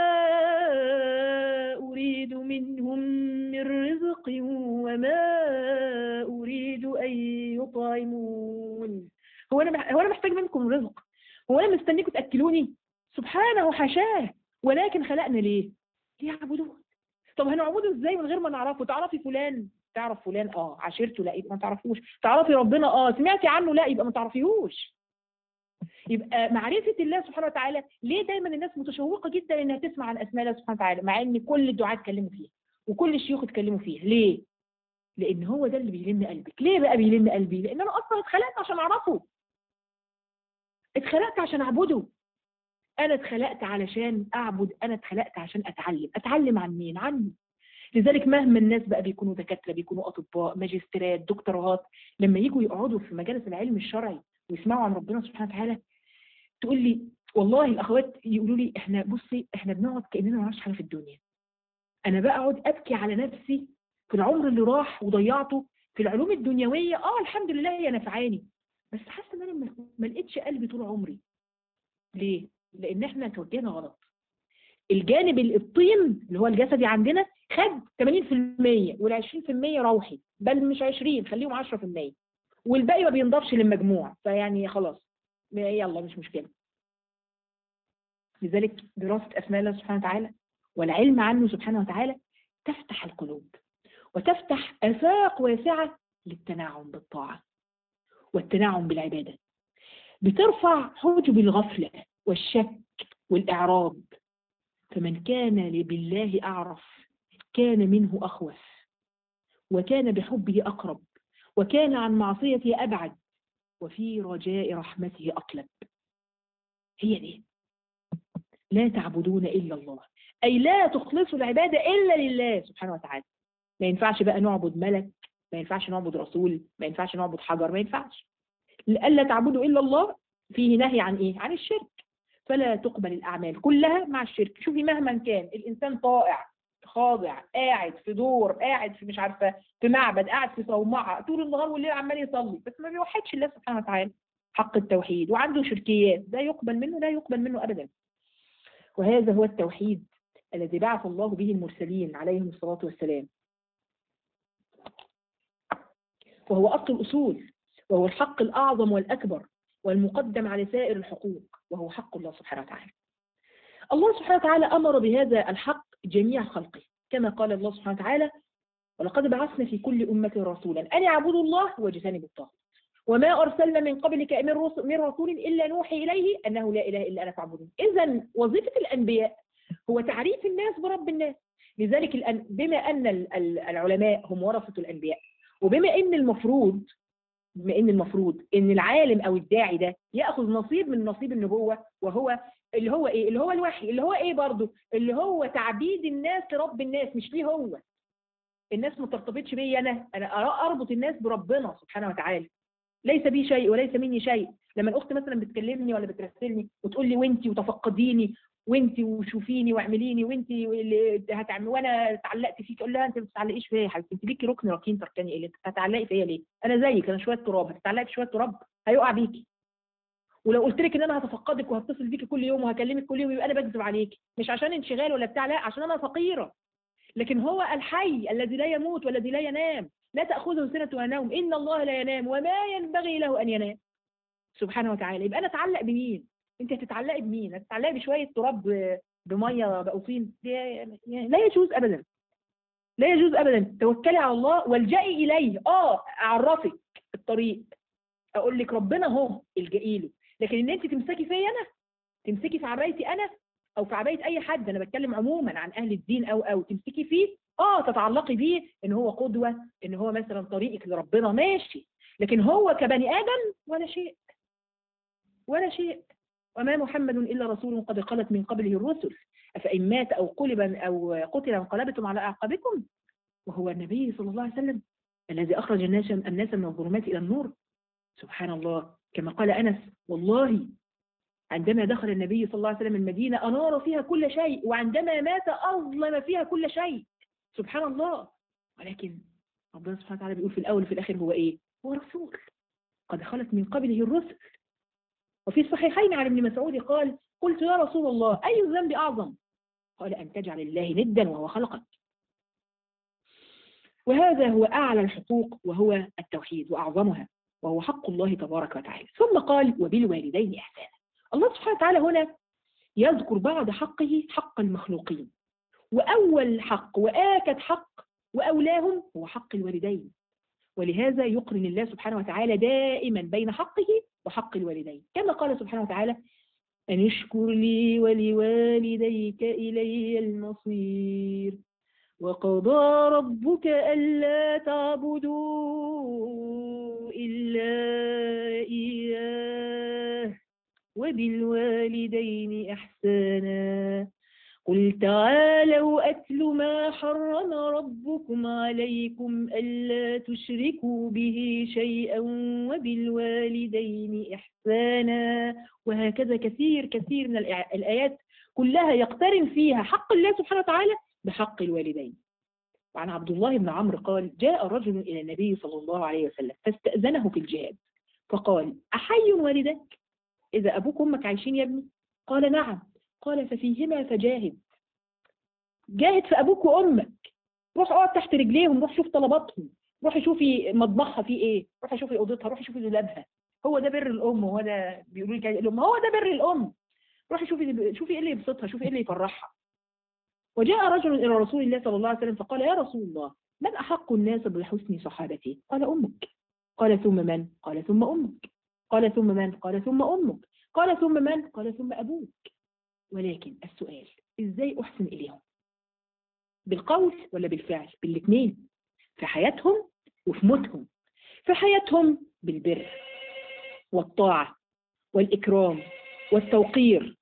أريد منهم من رزق وما أريد أن يطعمون هو أنا هو أنا محتاج منكم رزق هو أنا مستنيكم تأكلوني سبحانه حشاه ولكن خلقنا ليه؟ ليعبدون طب هنعبده ازاي من غير ما نعرفه تعرفي فلان تعرف فلان اه عشيرته لا يبقى ما تعرفوش تعرفي ربنا اه سمعتي عنه لا يبقى ما تعرفيهوش يبقى معرفة الله سبحانه وتعالى ليه دايما الناس متشوقة جدا انها تسمع عن اسماء الله سبحانه وتعالى مع ان كل الدعاة اتكلموا فيها وكل الشيوخ اتكلموا فيها ليه لان هو ده اللي بيلم قلبك ليه بقى بيلم قلبي لان انا اصلا اتخلقت عشان اعرفه اتخلقت عشان اعبده انا اتخلقت علشان اعبد انا اتخلقت عشان اتعلم اتعلم عن مين عني لذلك مهما الناس بقى بيكونوا دكاتره بيكونوا اطباء ماجستيرات دكتوراهات لما يجوا يقعدوا في مجالس العلم الشرعي ويسمعوا عن ربنا سبحانه وتعالى تقول لي والله الاخوات يقولوا لي احنا بصي احنا بنقعد كاننا ما نعرفش حاجه في الدنيا انا بقعد ابكي على نفسي في العمر اللي راح وضيعته في العلوم الدنيويه اه الحمد لله هي نفعاني بس حاسه ان انا ما لقيتش قلبي طول عمري ليه لان احنا توجهنا غلط الجانب الطين اللي هو الجسدي عندنا خد 80% وال 20% روحي بل مش 20 خليهم 10% والباقي ما بينضافش للمجموع فيعني خلاص يلا مش مشكله لذلك دراسه اسماء الله سبحانه وتعالى والعلم عنه سبحانه وتعالى تفتح القلوب وتفتح افاق واسعه للتنعم بالطاعه والتنعم بالعباده بترفع حجب الغفله والشك والاعراض فمن كان بالله أعرف كان منه أخوف وكان بحبه أقرب وكان عن معصيته أبعد وفي رجاء رحمته أطلب هي دي لا تعبدون إلا الله أي لا تخلصوا العبادة إلا لله سبحانه وتعالى ما ينفعش بقى نعبد ملك ما ينفعش نعبد رسول ما ينفعش نعبد حجر ما ينفعش ألا تعبدوا إلا الله فيه نهي عن إيه؟ عن الشرك فلا تقبل الأعمال كلها مع الشرك شوفي مهما كان الإنسان طائع خاضع قاعد في دور قاعد في مش عارفة في معبد قاعد في صومعة طول النهار والليل عمال يصلي بس ما بيوحدش الله سبحانه وتعالى حق التوحيد وعنده شركيات ده يقبل منه لا يقبل منه أبدا وهذا هو التوحيد الذي بعث الله به المرسلين عليهم الصلاة والسلام وهو أصل الأصول وهو الحق الأعظم والأكبر والمقدم على سائر الحقوق وهو حق الله سبحانه وتعالى الله سبحانه وتعالى أمر بهذا الحق جميع خلقه كما قال الله سبحانه وتعالى ولقد بعثنا في كل أمة رسولا أن يعبدوا الله واجتنبوا الطاغوت وما أرسلنا من قبلك من رسول إلا نوحي إليه أنه لا إله إلا أنا فاعبدون إذا وظيفة الأنبياء هو تعريف الناس برب الناس لذلك الأن بما أن العلماء هم ورثة الأنبياء وبما أن المفروض بما ان المفروض ان العالم او الداعي ده ياخذ نصيب من نصيب النبوه وهو اللي هو ايه اللي هو الوحي اللي هو ايه برضه اللي هو تعبيد الناس لرب الناس مش ليه هو الناس ما ترتبطش بيا انا انا اربط الناس بربنا سبحانه وتعالى ليس بي شيء وليس مني شيء لما الاخت مثلا بتكلمني ولا بترسلني وتقول لي وانتي وتفقديني وانت وشوفيني واعمليني وانت اللي هتعملي وانا اتعلقت فيك اقول لها انت ما بتتعلقيش فيا يا حبيبتي انت ليكي ركن ركين تركني ايه انت هتعلقي فيا ليه؟ انا زيك انا شويه تراب هتتعلقي في شويه تراب هيقع بيكي ولو قلت لك ان انا هتفقدك وهتصل بيكي كل يوم وهكلمك كل يوم يبقى انا بكذب عليكي مش عشان انشغال ولا بتاع لا عشان انا فقيره لكن هو الحي الذي لا يموت والذي لا ينام لا تاخذه سنه ولا نوم ان الله لا ينام وما ينبغي له ان ينام سبحانه وتعالى يبقى انا اتعلق بمين انت هتتعلقي بمين هتتعلقي بشويه تراب بميه بقوطين لا يجوز ابدا لا يجوز ابدا توكلي على الله والجئي اليه اه اعرفك الطريق اقول لك ربنا هو الجئي له لكن ان انت تمسكي فيا انا تمسكي في عبايتي انا او في عبايه اي حد انا بتكلم عموما عن اهل الدين او او تمسكي فيه اه تتعلقي بيه ان هو قدوه ان هو مثلا طريقك لربنا ماشي لكن هو كبني ادم ولا شيء ولا شيء وما محمد إلا رسول قد خلت من قبله الرسل أفإن مات أو قلب أو قتل انقلبتم على أعقابكم وهو النبي صلى الله عليه وسلم الذي أخرج الناس الناس من الظلمات إلى النور سبحان الله كما قال أنس والله عندما دخل النبي صلى الله عليه وسلم المدينة أنار فيها كل شيء وعندما مات أظلم فيها كل شيء سبحان الله ولكن ربنا سبحانه وتعالى بيقول في الأول وفي الآخر هو إيه؟ هو رسول قد خلت من قبله الرسل وفي الصحيحين عن ابن مسعود قال قلت يا رسول الله أي الذنب أعظم قال أن تجعل الله ندا وهو خلقك وهذا هو أعلى الحقوق وهو التوحيد وأعظمها وهو حق الله تبارك وتعالى ثم قال وبالوالدين إحسانا الله سبحانه وتعالى هنا يذكر بعد حقه حق المخلوقين وأول حق وآكد حق وأولاهم هو حق الوالدين ولهذا يقرن الله سبحانه وتعالى دائما بين حقه وحق الوالدين كما قال سبحانه وتعالى أن اشكر لي ولوالديك إلي المصير وقضى ربك ألا تعبدوا إلا إياه وبالوالدين إحسانا قل تعالوا أتل ما حرم ربكم عليكم ألا تشركوا به شيئا وبالوالدين إحسانا وهكذا كثير كثير من الآيات كلها يقترن فيها حق الله سبحانه وتعالى بحق الوالدين وعن عبد الله بن عمرو قال جاء رجل إلى النبي صلى الله عليه وسلم فاستأذنه في الجهاد فقال أحي والدك إذا أبوك وأمك عايشين يا ابني قال نعم قال ففيهما فجاهد جاهد في أبوك وأمك روح اقعد تحت رجليهم روح شوف طلباتهم روحي شوفي مطبخها فيه ايه روحي شوفي اوضتها روحي شوفي دولابها هو ده بر الام هو ده بيقولوا لي الام هو ده بر الام روحي شوفي شوفي ايه اللي يبسطها شوفي ايه اللي يفرحها وجاء رجل الى رسول الله صلى الله عليه وسلم فقال يا رسول الله من احق الناس بحسن صحابتي قال امك قال ثم من قال ثم امك قال ثم من قال ثم امك قال ثم من قال ثم ابوك ولكن السؤال ازاي احسن اليهم بالقول ولا بالفعل بالاثنين في حياتهم وفي موتهم في حياتهم بالبر والطاعة والإكرام والتوقير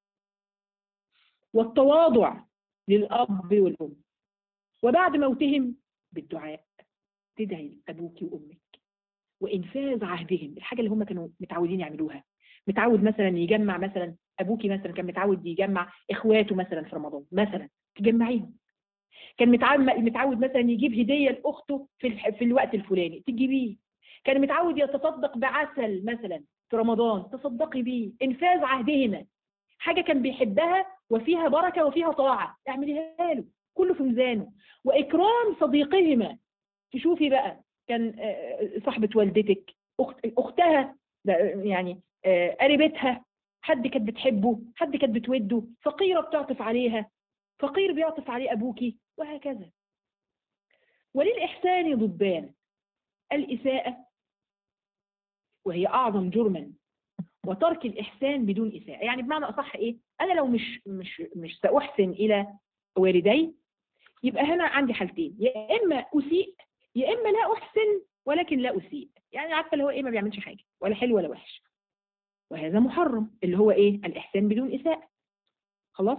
والتواضع للأب والأم وبعد موتهم بالدعاء تدعي لأبوك وأمك وإنفاذ عهدهم الحاجة اللي هم كانوا متعودين يعملوها متعود مثلا يجمع مثلا أبوكي مثلا كان متعود يجمع إخواته مثلا في رمضان مثلا تجمعيهم كان متعود متعود مثلا يجيب هديه لاخته في في الوقت الفلاني تجيبيه كان متعود يتصدق بعسل مثلا في رمضان تصدقي بيه انفاذ عهدهما حاجه كان بيحبها وفيها بركه وفيها طاعه اعمليها له كله في ميزانه واكرام صديقهما تشوفي بقى كان صاحبه والدتك اخت اختها يعني قريبتها حد كانت بتحبه حد كانت بتوده فقيره بتعطف عليها فقير بيعطف عليه أبوكي وهكذا وللإحسان ضدان الإساءة وهي أعظم جرما وترك الإحسان بدون إساءة يعني بمعنى أصح إيه أنا لو مش مش مش سأحسن إلى والدي يبقى هنا عندي حالتين يا إما أسيء يا إما لا أحسن ولكن لا أسيء يعني عارفة اللي هو إيه ما بيعملش حاجة ولا حلو ولا وحش وهذا محرم اللي هو إيه الإحسان بدون إساءة خلاص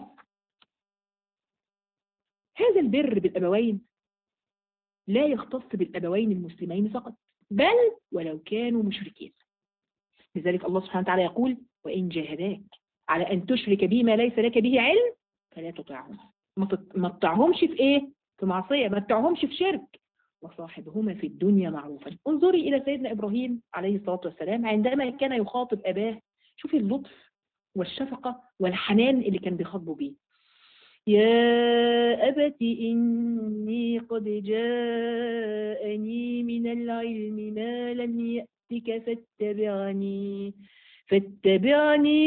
هذا البر بالأبوين لا يختص بالأبوين المسلمين فقط بل ولو كانوا مشركين لذلك الله سبحانه وتعالى يقول وإن جاهداك على أن تشرك بي ما ليس لك به علم فلا تطعهما ما تطعهمش في إيه؟ في معصية ما تطعهمش في شرك وصاحبهما في الدنيا معروفا انظري إلى سيدنا إبراهيم عليه الصلاة والسلام عندما كان يخاطب أباه شوفي اللطف والشفقة والحنان اللي كان بيخاطبه بيه يا أبت إني قد جاءني من العلم ما لم يأتك فاتبعني فاتبعني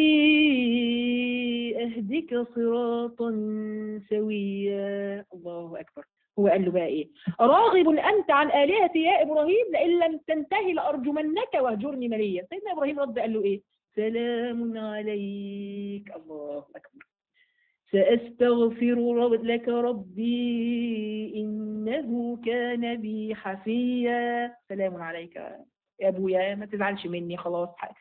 أهدك صراطا سويا الله أكبر هو قال له بقى إيه راغب أنت عن آلهتي يا إبراهيم لئن لم تنتهي لأرجمنك واهجرني مليا سيدنا إبراهيم رد قال له إيه سلام عليك الله أكبر سأستغفر لك ربي إنه كان بي حفيا سلام عليك يا أبويا ما تزعلش مني خلاص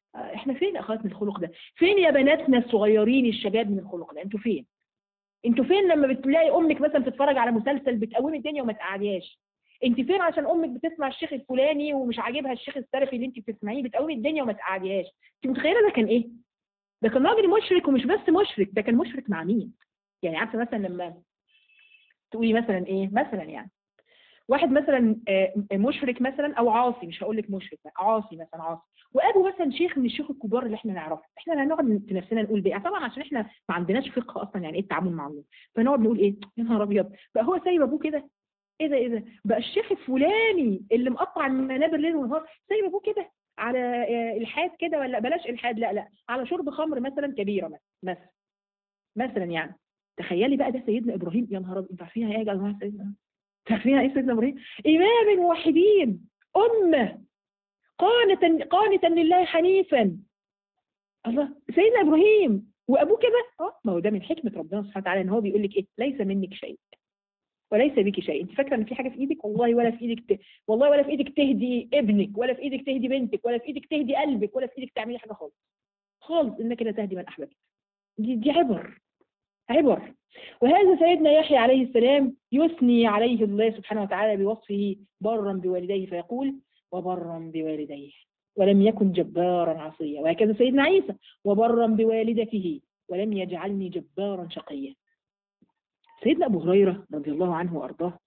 آه، احنا فين اخوات من الخلق ده فين يا بناتنا الصغيرين الشباب من الخلق ده انتوا فين انتوا فين لما بتلاقي امك مثلا بتتفرج على مسلسل بتقومي الدنيا وما تقعديهاش انت فين عشان امك بتسمع الشيخ الفلاني ومش عاجبها الشيخ السلفي اللي انت بتسمعيه بتقومي الدنيا وما تقعديهاش انت متخيله ده كان ايه ده كان راجل مشرك ومش بس مشرك ده كان مشرك مع مين يعني عارفه مثلا لما تقولي مثلا ايه مثلا يعني واحد مثلا آه، مشرك مثلا او عاصي مش هقول لك مشرك عاصي مثلا عاصي وابو مثلا شيخ من الشيوخ الكبار اللي احنا نعرفه احنا هنقعد في نفسنا نقول بيه طبعا عشان احنا ما عندناش فقه اصلا يعني ايه التعامل مع الله فنقعد نقول ايه يا نهار ابيض بقى هو سايب ابوه كده ايه ده ايه ده بقى الشيخ الفلاني اللي مقطع المنابر ليل ونهار سايب ابوه كده على آه، الحاد كده ولا بلاش الحاد لا لا على شرب خمر مثلا كبيره مثلا مثلا مثلا يعني تخيلي بقى ده سيدنا ابراهيم يا نهار ابيض انتوا عارفين ايه يا جماعه سيدنا عارفين ايه سيدنا ابراهيم امام الموحدين امه قانتا قانتا لله حنيفا الله سيدنا ابراهيم وابوه كده اه ما هو ده من حكمه ربنا سبحانه وتعالى ان هو بيقول لك ايه ليس منك شيء وليس بك شيء انت فاكره ان في حاجه في ايدك والله ولا في ايدك ت... والله ولا في ايدك تهدي ابنك ولا في ايدك تهدي بنتك ولا في ايدك تهدي قلبك ولا في ايدك تعملي حاجه خالص خالص انك لا تهدي من احببت دي دي عبر عبر وهذا سيدنا يحيى عليه السلام يثني عليه الله سبحانه وتعالى بوصفه برا بوالديه فيقول وبرا بوالديه ولم يكن جبارا عصيا وهكذا سيدنا عيسى وبرا بوالدته ولم يجعلني جبارا شقيا سيدنا أبو هريرة رضي الله عنه وأرضاه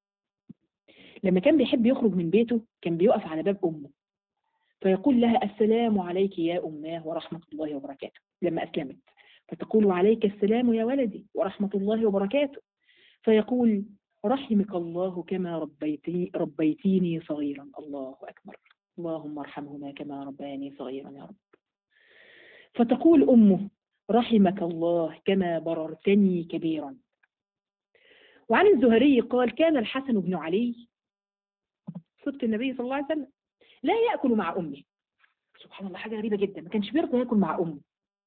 لما كان بيحب يخرج من بيته كان بيقف على باب أمه فيقول لها السلام عليك يا أماه ورحمة الله وبركاته لما أسلمت فتقول عليك السلام يا ولدي ورحمة الله وبركاته فيقول رحمك الله كما ربيتي ربيتيني صغيرا الله أكبر اللهم ارحمهما كما ربياني صغيرا يا رب فتقول أمه رحمك الله كما بررتني كبيرا وعن الزهري قال كان الحسن بن علي صدق النبي صلى الله عليه وسلم لا يأكل مع أمه سبحان الله حاجة غريبة جدا ما كانش بيرضى يأكل مع أمه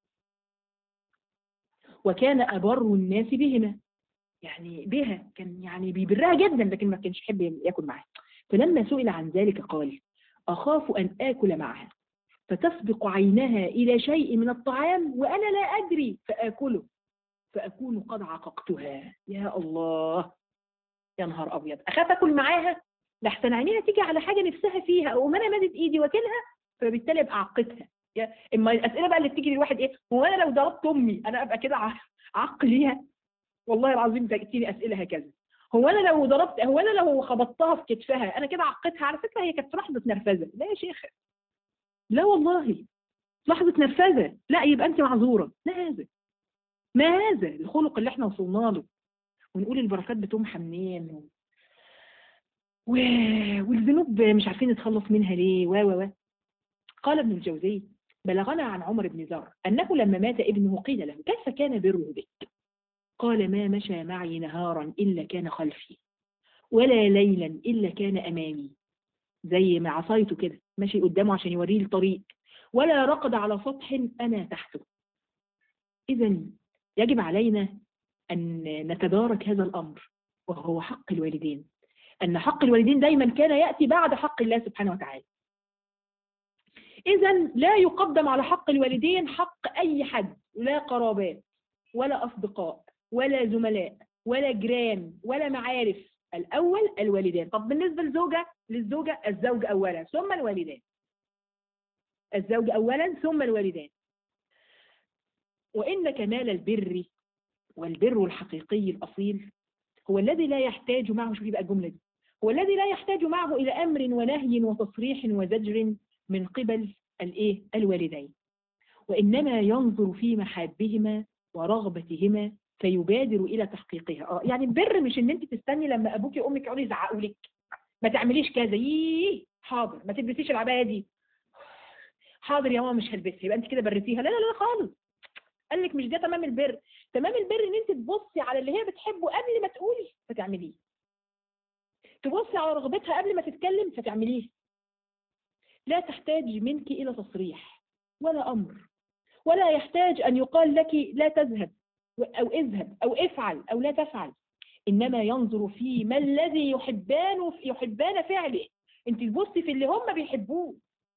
وكان أبر الناس بهما يعني بها كان يعني بيبرها جدا لكن ما كانش يحب ياكل معها فلما سئل عن ذلك قال أخاف أن آكل معها فتسبق عينها إلى شيء من الطعام وأنا لا أدري فآكله فأكون قد عققتها يا الله يا نهار أبيض أخاف أكل معاها لحسن عينيها تيجي على حاجة نفسها فيها أو أنا مدت إيدي واكلها فبالتالي أبقى عقتها اما الاسئله بقى اللي بتيجي للواحد ايه هو انا لو ضربت امي انا ابقى كده عقليها والله العظيم تاتيني اسئله هكذا هو انا لو ضربت هو انا لو خبطتها في كتفها انا كده عقتها على فكره هي كانت في لحظه نرفزه لا يا شيخ لا والله لحظه نرفزه لا يبقى انت معذوره ما هذا ما هذا الخلق اللي احنا وصلنا له ونقول البركات بتمحى منين و... والذنوب مش عارفين نتخلص منها ليه و و قال ابن الجوزي بلغنا عن عمر بن ذر أنه لما مات ابنه قيل له كيف كان بره بك قال ما مشى معي نهارا إلا كان خلفي ولا ليلا إلا كان أمامي زي ما عصايته كده ماشي قدامه عشان يوريه الطريق ولا رقد على سطح أنا تحته إذا يجب علينا أن نتدارك هذا الأمر وهو حق الوالدين أن حق الوالدين دايما كان يأتي بعد حق الله سبحانه وتعالى إذا لا يقدم على حق الوالدين حق أي حد لا قرابات ولا أصدقاء ولا زملاء ولا جيران ولا معارف الأول الوالدان طب بالنسبة للزوجة للزوجة الزوج أولا ثم الوالدان الزوج أولا ثم الوالدان وإن كمال البر والبر الحقيقي الأصيل هو الذي لا يحتاج معه شوفي بقى الجملة دي هو الذي لا يحتاج معه إلى أمر ونهي وتصريح وزجر من قبل الايه الوالدين وإنما ينظر في محابهما ورغبتهما فيبادر إلى تحقيقها اه يعني البر مش إن أنت تستني لما أبوك وأمك يقعدوا يزعقوا لك ما تعمليش كذا ييه حاضر ما تلبسيش العباية دي حاضر يا ماما مش هلبسها يبقى أنت كده بريتيها لا لا لا خالص قال لك مش ده تمام البر تمام البر ان انت تبصي على اللي هي بتحبه قبل ما تقولي فتعمليه تبصي على رغبتها قبل ما تتكلم فتعمليه لا تحتاج منك إلى تصريح ولا أمر ولا يحتاج أن يقال لك لا تذهب أو اذهب أو افعل أو لا تفعل إنما ينظر في ما الذي يحبان يحبان فعله أنت تبصي في اللي هم بيحبوه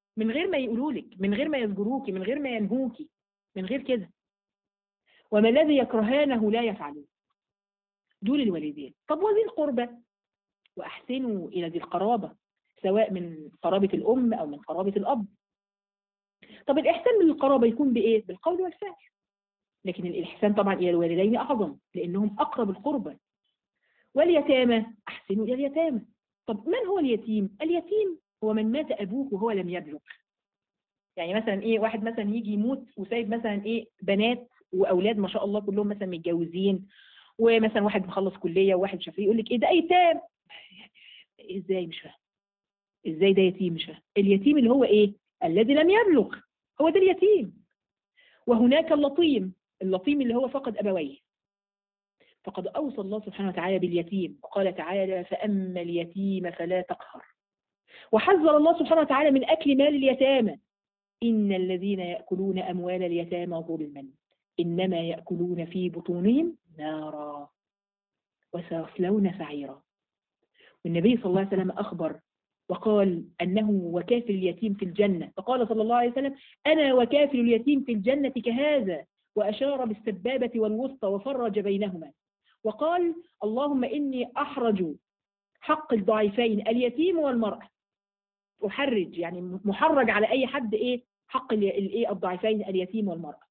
من غير ما يقولوا لك من غير ما يذكروكي من غير ما ينهوكي من غير كده وما الذي يكرهانه لا يفعلون دول الوالدين طب وذي القربى وأحسنوا إلى ذي القرابة سواء من قرابة الأم أو من قرابة الأب طب الإحسان من القرابة يكون بإيه؟ بالقول والفعل لكن الإحسان طبعا إلى الوالدين أعظم لأنهم أقرب القربى واليتامى أحسنوا إلى اليتامى طب من هو اليتيم؟ اليتيم هو من مات أبوه وهو لم يبلغ يعني مثلا إيه واحد مثلا يجي يموت وسايب مثلا إيه بنات وأولاد ما شاء الله كلهم مثلا متجوزين ومثلا واحد مخلص كلية وواحد شافيه يقول لك إيه ده أيتام إزاي مش فاهم إزاي ده يتيم مش فاهم اليتيم اللي هو إيه؟ الذي لم يبلغ هو ده اليتيم وهناك اللطيم اللطيم اللي هو فقد أبويه فقد أوصى الله سبحانه وتعالى باليتيم وقال تعالى فأما اليتيم فلا تقهر وحذر الله سبحانه وتعالى من أكل مال اليتامى إن الذين يأكلون أموال اليتامى ظلما إنما يأكلون في بطونهم نارا وسيصلون سعيرا والنبي صلى الله عليه وسلم أخبر وقال أنه وكافل اليتيم في الجنة فقال صلى الله عليه وسلم أنا وكافل اليتيم في الجنة كهذا وأشار بالسبابة والوسطى وفرج بينهما وقال اللهم إني أحرج حق الضعيفين اليتيم والمرأة أحرج يعني محرج على أي حد إيه حق الإيه الضعيفين اليتيم والمرأة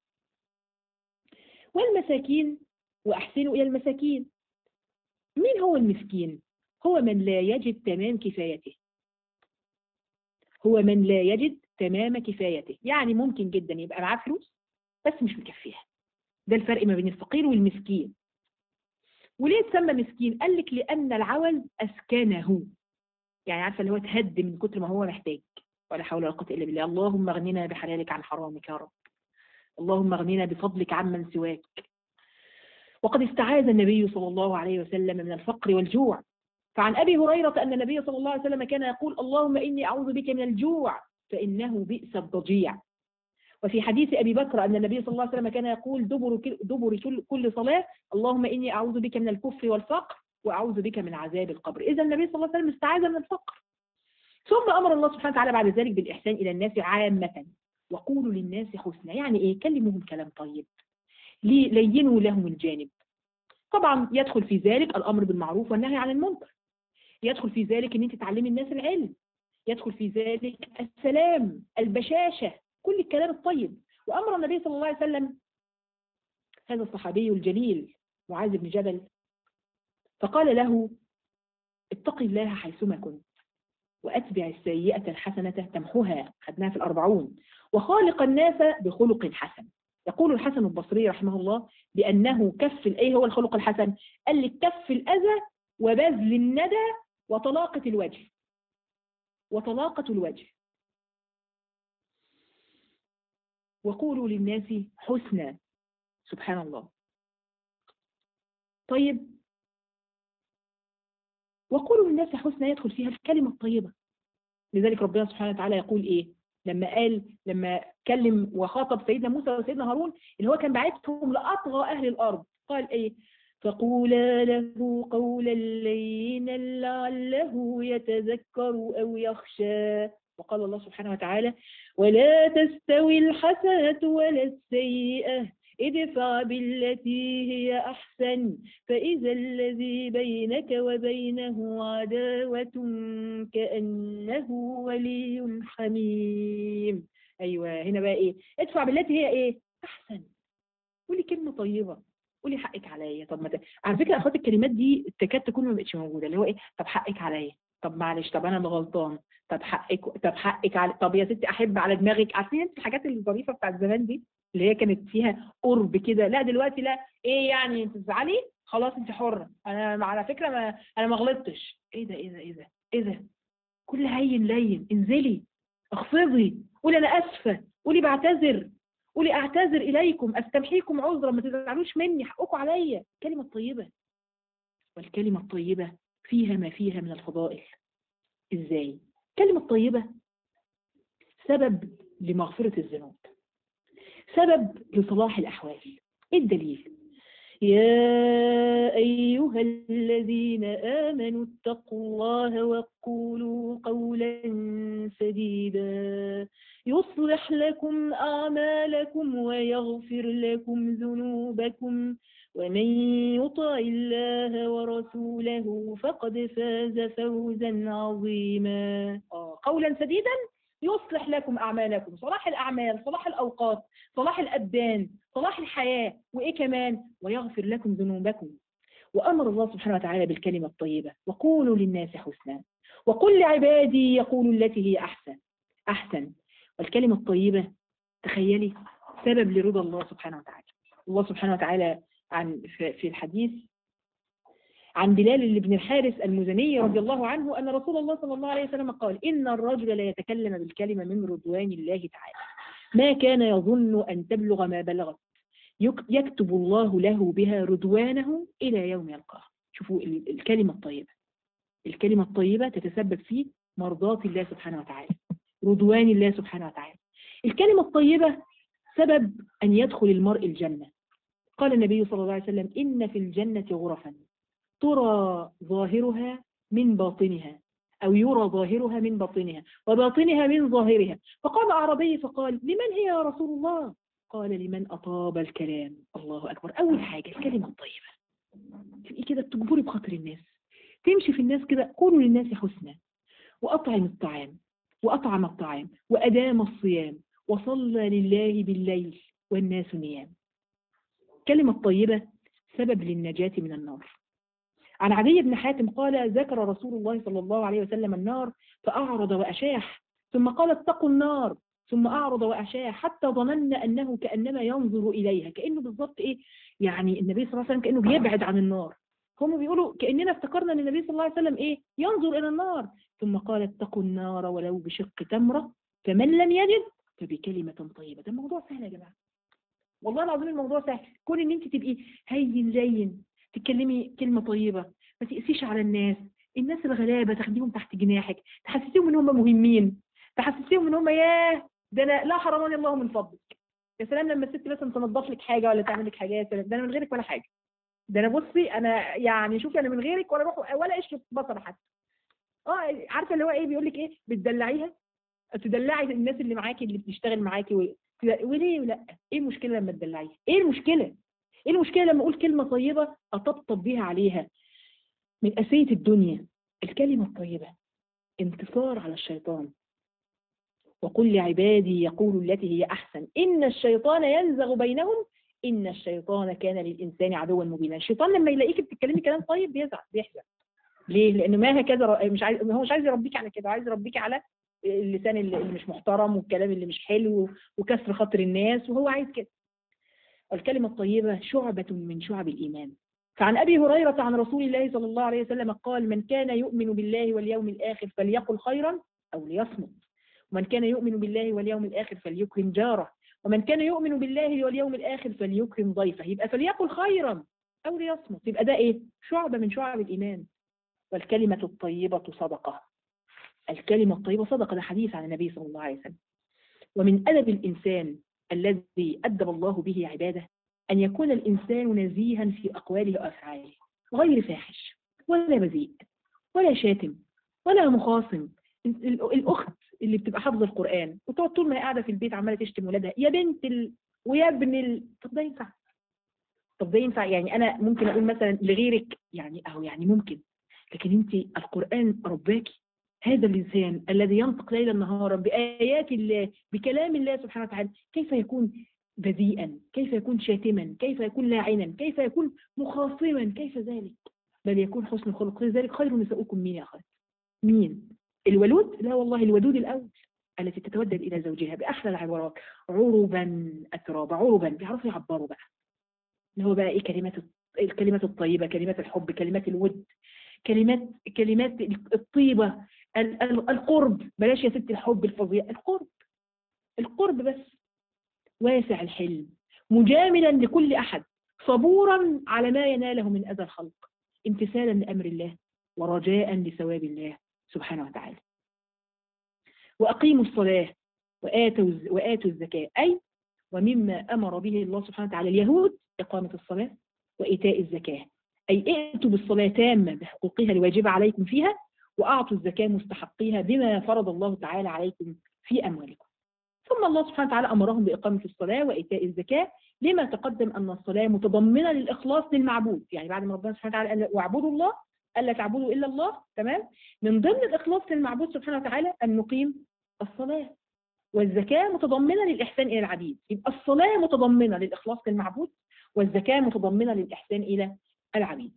والمساكين وأحسنوا إلى المساكين مين هو المسكين هو من لا يجد تمام كفايته هو من لا يجد تمام كفايته يعني ممكن جدا يبقى معاه فلوس بس مش مكفيها ده الفرق ما بين الفقير والمسكين وليه تسمى مسكين قال لك لأن العوز أسكنه يعني عارفة اللي هو تهد من كتر ما هو محتاج ولا حول ولا قوة إلا بالله اللهم اغننا بحلالك عن حرامك يا رب اللهم اغننا بفضلك عمن سواك وقد استعاذ النبي صلى الله عليه وسلم من الفقر والجوع فعن أبي هريرة أن النبي صلى الله عليه وسلم كان يقول اللهم إني أعوذ بك من الجوع فإنه بئس الضجيع وفي حديث أبي بكر أن النبي صلى الله عليه وسلم كان يقول دبر, دبر كل صلاة اللهم إني أعوذ بك من الكفر والفقر وأعوذ بك من عذاب القبر إذا النبي صلى الله عليه وسلم استعاذ من الفقر ثم أمر الله سبحانه وتعالى بعد ذلك بالإحسان إلى الناس عامة وقولوا للناس حسنا يعني إيه كلموهم كلام طيب لينوا لهم الجانب طبعا يدخل في ذلك الأمر بالمعروف والنهي عن المنكر يدخل في ذلك ان انت تعلمي الناس العلم يدخل في ذلك السلام البشاشة كل الكلام الطيب وأمر النبي صلى الله عليه وسلم هذا الصحابي الجليل معاذ بن جبل فقال له اتق الله حيثما كنت وأتبع السيئة الحسنة تمحها خدناها في الأربعون وخالق الناس بخلق حسن يقول الحسن البصري رحمه الله بأنه كف ايه هو الخلق الحسن قال لك كف الأذى وبذل الندى وطلاقة الوجه وطلاقة الوجه وقولوا للناس حسنا سبحان الله طيب وقولوا للناس حسنا يدخل فيها الكلمة الطيبة لذلك ربنا سبحانه وتعالى يقول إيه لما قال لما كلم وخاطب سيدنا موسى وسيدنا هارون اللي هو كان بعتهم لأطغى أهل الأرض قال إيه فقولا له قولا لينا لعله يتذكر أو يخشى وقال الله سبحانه وتعالى ولا تستوي الحسنة ولا السيئة ادفع بالتي هي أحسن فإذا الذي بينك وبينه عداوة كأنه ولي حميم أيوة هنا بقى إيه ادفع بالتي هي إيه أحسن قولي كلمة طيبة قولي حقك عليا طب ما ت... على فكره اخوات الكلمات دي تكاد تكون ما بقتش موجوده اللي هو ايه طب حقك عليا طب معلش طب انا اللي غلطان طب حقك طب حقك علي طب يا ستي احب على دماغك عارفين انت الحاجات الظريفه بتاعت زمان دي اللي هي كانت فيها قرب كده لا دلوقتي لا ايه يعني انت تزعلي خلاص انت حره انا على فكره ما انا ما غلطتش ايه ده ايه ده ايه ده ايه ده كل هين لين انزلي اخفضي قولي انا اسفه قولي بعتذر قولي اعتذر اليكم استمحيكم عذرا ما تزعلوش مني حقكم عليا الكلمه الطيبه والكلمه الطيبه فيها ما فيها من الفضائل ازاي الكلمه الطيبه سبب لمغفره الذنوب سبب لصلاح الاحوال ايه الدليل يا أيها الذين آمنوا اتقوا الله وقولوا قولا سديدا يصلح لكم أعمالكم ويغفر لكم ذنوبكم ومن يطع الله ورسوله فقد فاز فوزا عظيما آه، قولا سديدا يصلح لكم أعمالكم صلاح الأعمال صلاح الأوقات صلاح الأبدان صلاح الحياة وإيه كمان ويغفر لكم ذنوبكم وأمر الله سبحانه وتعالى بالكلمة الطيبة وقولوا للناس حسنا وقل لعبادي يقولوا التي هي أحسن أحسن والكلمة الطيبة تخيلي سبب لرضا الله سبحانه وتعالى الله سبحانه وتعالى عن في الحديث عن بلال بن الحارث المزني رضي الله عنه أن رسول الله صلى الله عليه وسلم قال إن الرجل لا يتكلم بالكلمة من رضوان الله تعالى ما كان يظن أن تبلغ ما بلغت يكتب الله له بها رضوانه إلى يوم يلقاه شوفوا الكلمة الطيبة الكلمة الطيبة تتسبب في مرضاة الله سبحانه وتعالى رضوان الله سبحانه وتعالى الكلمة الطيبة سبب أن يدخل المرء الجنة قال النبي صلى الله عليه وسلم إن في الجنة غرفا ترى ظاهرها من باطنها أو يرى ظاهرها من باطنها وباطنها من ظاهرها فقام أعرابي فقال لمن هي يا رسول الله قال لمن أطاب الكلام الله أكبر أول حاجة الكلمة الطيبة تبقي كده بتجبري بخاطر الناس تمشي في الناس كده قولوا للناس حسنا وأطعم الطعام وأطعم الطعام وأدام الصيام وصلى لله بالليل والناس نيام كلمة طيبة سبب للنجاة من النار عن عدي بن حاتم قال ذكر رسول الله صلى الله عليه وسلم النار فأعرض وأشاح ثم قال اتقوا النار ثم أعرض وأشاح حتى ظننا أنه كأنما ينظر إليها كأنه بالضبط إيه يعني النبي صلى الله عليه وسلم كأنه بيبعد عن النار هم بيقولوا كأننا افتكرنا أن النبي صلى الله عليه وسلم إيه ينظر إلى النار ثم قال اتقوا النار ولو بشق تمرة فمن لم يجد فبكلمة طيبة ده الموضوع سهل يا جماعة والله العظيم الموضوع سهل كون ان انت تبقي هين لين تتكلمي كلمة طيبة ما تقسيش على الناس الناس الغلابة تاخديهم تحت جناحك تحسسيهم ان هم مهمين تحسسيهم ان هم ياه ده انا لا حرمني الله من فضلك يا سلام لما الست مثلا تنظف لك حاجة ولا تعمل لك حاجة ده انا من غيرك ولا حاجة ده انا بصي انا يعني شوفي انا من غيرك ولا اروح ولا قشرة بصل حتى اه عارفه اللي هو ايه بيقول لك ايه بتدلعيها تدلعي الناس اللي معاكي اللي بتشتغل معاكي و... وليه لا ايه المشكله لما تدلعيها ايه المشكله ايه المشكله لما اقول كلمه طيبه اطبطب بيها عليها من اسيه الدنيا الكلمه الطيبه انتصار على الشيطان وقل لعبادي يقول التي هي احسن ان الشيطان ينزغ بينهم ان الشيطان كان للانسان عدوا مبينا الشيطان لما يلاقيك بتتكلمي كلام طيب بيزعل بيحزن ليه لانه ما هكذا مش عايز هو مش عايز يربيك على كده عايز يربيك على اللسان اللي مش محترم والكلام اللي مش حلو وكسر خاطر الناس وهو عايز كده الكلمة الطيبة شعبة من شعب الإيمان فعن أبي هريرة عن رسول الله صلى الله عليه وسلم قال من كان يؤمن بالله واليوم الآخر فليقل خيرا أو ليصمت ومن كان يؤمن بالله واليوم الآخر فليكرم جاره ومن كان يؤمن بالله واليوم الآخر فليكرم ضيفه يبقى فليقل خيرا أو ليصمت يبقى ده إيه شعبة من شعب الإيمان والكلمة الطيبة صدقة الكلمة الطيبة صدقة ده حديث عن النبي صلى الله عليه وسلم ومن أدب الإنسان الذي أدب الله به عباده أن يكون الإنسان نزيها في أقواله وأفعاله غير فاحش ولا بذيء ولا شاتم ولا مخاصم الأخت اللي بتبقى حافظة القرآن وتقعد طول ما هي قاعدة في البيت عمالة تشتم ولادها يا بنت ال... ويا ابن ال... طب ده ينفع طب ده ينفع يعني أنا ممكن أقول مثلا لغيرك يعني أهو يعني ممكن لكن أنت القرآن رباكي هذا اللسان الذي ينطق ليلا نهارا بآيات الله بكلام الله سبحانه وتعالى كيف يكون بذيئا كيف يكون شاتما كيف يكون لاعنا كيف يكون مخاصما كيف ذلك بل يكون حسن الخلق لذلك خير نساؤكم مين يا أخوات مين الولود لا والله الودود الأول التي تتودد إلى زوجها بأحلى العبارات عربا أترابا عربا بيعرفوا يعبروا بقى اللي هو بقى إيه كلمات الكلمات الطيبة كلمات الحب كلمات الود كلمات كلمات الطيبة القرب بلاش يا ست الحب الفظيع القرب القرب بس واسع الحلم مجاملا لكل أحد صبورا على ما يناله من أذى الخلق امتثالا لأمر الله ورجاء لثواب الله سبحانه وتعالى وأقيموا الصلاة وآتوا, وآتوا الزكاة أي ومما أمر به الله سبحانه وتعالى اليهود إقامة الصلاة وإيتاء الزكاة أي ائتوا بالصلاة تامة بحقوقها الواجبة عليكم فيها وأعطوا الزكاة مستحقيها بما فرض الله تعالى عليكم في أموالكم ثم الله سبحانه وتعالى أمرهم بإقامة الصلاة وإيتاء الزكاة لما تقدم أن الصلاة متضمنة للإخلاص للمعبود يعني بعد ما ربنا سبحانه وتعالى قال واعبدوا الله ألا تعبدوا إلا الله تمام من ضمن الإخلاص للمعبود سبحانه وتعالى أن نقيم الصلاة والزكاة متضمنة للإحسان إلى العبيد يبقى الصلاة متضمنة للإخلاص للمعبود والزكاة متضمنة للإحسان إلى العبيد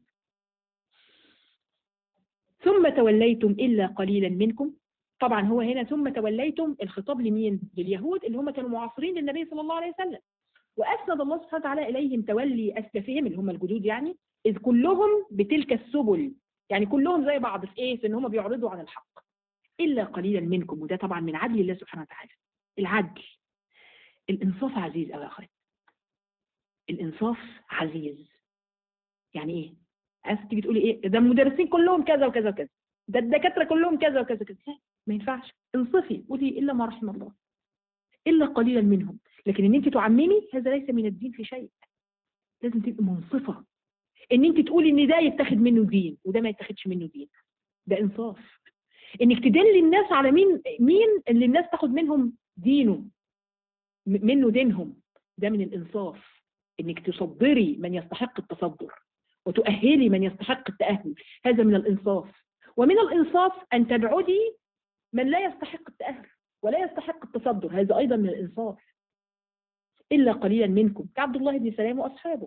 ثم توليتم إلا قليلا منكم طبعا هو هنا ثم توليتم الخطاب لمين؟ لليهود اللي هم كانوا معاصرين للنبي صلى الله عليه وسلم وأسند الله سبحانه وتعالى إليهم تولي أسلافهم اللي هم الجدود يعني إذ كلهم بتلك السبل يعني كلهم زي بعض في إيه؟ في إن هم بيعرضوا عن الحق إلا قليلا منكم وده طبعا من عدل الله سبحانه وتعالى العدل الإنصاف عزيز أوي يا أخوات الإنصاف عزيز يعني إيه؟ عايز تيجي تقولي إيه؟ ده المدرسين كلهم كذا وكذا وكذا ده الدكاترة كلهم كذا وكذا وكذا لا ما ينفعش انصفي قولي إلا ما رحم الله إلا قليلا منهم لكن إن أنت تعممي هذا ليس من الدين في شيء لازم تبقي منصفة إن أنت تقولي إن ده يتاخد منه دين وده ما يتاخدش منه دين ده إنصاف إنك تدلي الناس على مين مين اللي الناس تاخد منهم دينه منه دينهم ده من الإنصاف إنك تصدري من يستحق التصدر وتؤهلي من يستحق التأهل هذا من الإنصاف ومن الإنصاف أن تبعدي من لا يستحق التأهل ولا يستحق التصدر هذا أيضا من الإنصاف إلا قليلا منكم كعبد الله بن سلام وأصحابه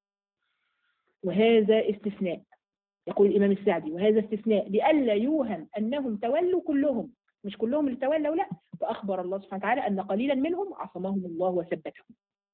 وهذا استثناء يقول الإمام السعدي وهذا استثناء لئلا يوهم أنهم تولوا كلهم مش كلهم اللي تولوا لا فأخبر الله سبحانه وتعالى أن قليلا منهم عصمهم الله وثبتهم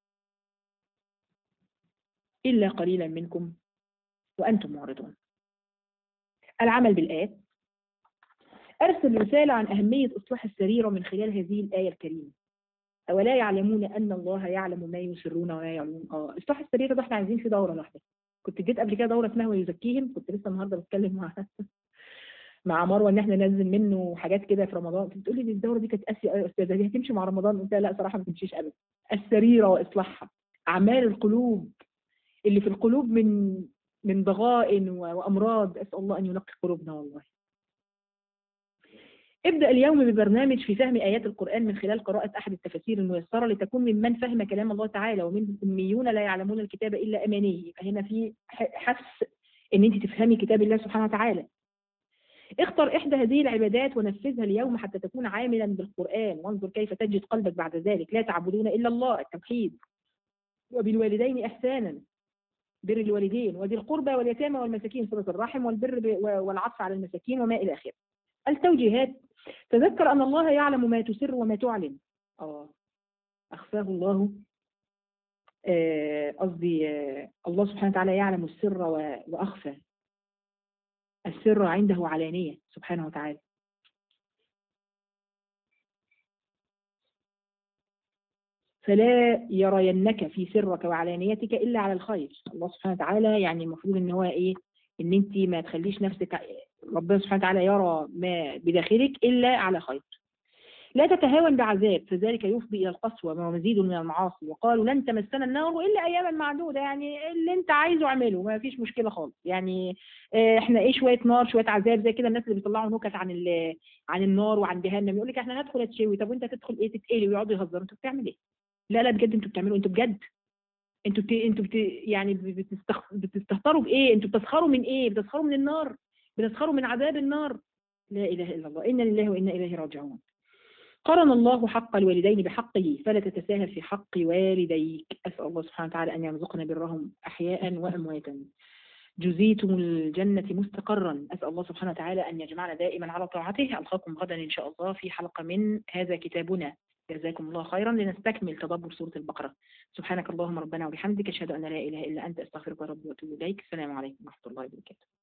إلا قليلا منكم وأنتم معرضون العمل بالآيات أرسل رسالة عن أهمية إصلاح السريرة من خلال هذه الآية الكريمة أولا يعلمون أن الله يعلم ما يسرون وما يعلمون آه إصلاح السريرة ده إحنا عايزين في دورة واحدة كنت جيت قبل كده دورة اسمها ويزكيهم كنت لسه النهاردة بتكلم مع مع مروه ان احنا ننزل منه حاجات كده في رمضان بتقول لي الدوره دي كانت قاسيه يا استاذه دي هتمشي مع رمضان قلت لها لا صراحه ما تمشيش ابدا السريره واصلاحها اعمال القلوب اللي في القلوب من من ضغائن وامراض اسال الله ان ينقي قلوبنا والله ابدأ اليوم ببرنامج في فهم آيات القرآن من خلال قراءة أحد التفاسير الميسرة لتكون ممن فهم كلام الله تعالى ومن أميون لا يعلمون الكتاب إلا أمانيه يبقى هنا في حث إن أنت تفهمي كتاب الله سبحانه وتعالى اختر إحدى هذه العبادات ونفذها اليوم حتى تكون عاملا بالقرآن وانظر كيف تجد قلبك بعد ذلك لا تعبدون إلا الله التوحيد وبالوالدين إحسانا بر الوالدين وذي القربى واليتامى والمساكين صلة الرحم والبر والعطف على المساكين وما إلى آخره التوجيهات تذكر أن الله يعلم ما تسر وما تعلن آه أخفاه الله قصدي آه آه الله سبحانه وتعالى يعلم السر وأخفى السر عنده علانية سبحانه وتعالى فلا يرينك في سرك وعلانيتك إلا على الخير الله سبحانه وتعالى يعني المفروض ان هو ايه ان انت ما تخليش نفسك ربنا سبحانه وتعالى يرى ما بداخلك إلا على خير لا تتهاون بعذاب فذلك يفضي إلى القسوة ومزيد من المعاصي وقالوا لن تمسنا النار إلا أياما معدودة يعني اللي أنت عايزه اعمله ما فيش مشكلة خالص يعني إحنا إيه شوية نار شوية عذاب زي كده الناس اللي بيطلعوا نكت عن عن النار وعن جهنم يقول لك إحنا ندخل تشوي طب وأنت تدخل إيه تتقلي ويقعدوا يهزروا أنتوا بتعمل إيه؟ لا لا بجد أنتوا بتعملوا أنتوا بجد انتوا بت... انتوا بت... يعني بتستخ... بتستهتروا بايه انتوا بتسخروا من ايه بتسخروا من النار بتسخروا من عذاب النار لا اله الا الله انا لله وانا اليه راجعون قرن الله حق الوالدين بحقه فلا تتساهل في حق والديك اسال الله سبحانه وتعالى ان يرزقنا برهم احياء وامواتا جزيتم الجنة مستقرا أسأل الله سبحانه وتعالى أن يجمعنا دائما على طاعته ألقاكم غدا إن شاء الله في حلقة من هذا كتابنا جزاكم الله خيرا لنستكمل تدبر سورة البقرة سبحانك اللهم ربنا وبحمدك أشهد أن لا إله إلا أنت أستغفرك ربي وأتوب إليك السلام عليكم ورحمة الله وبركاته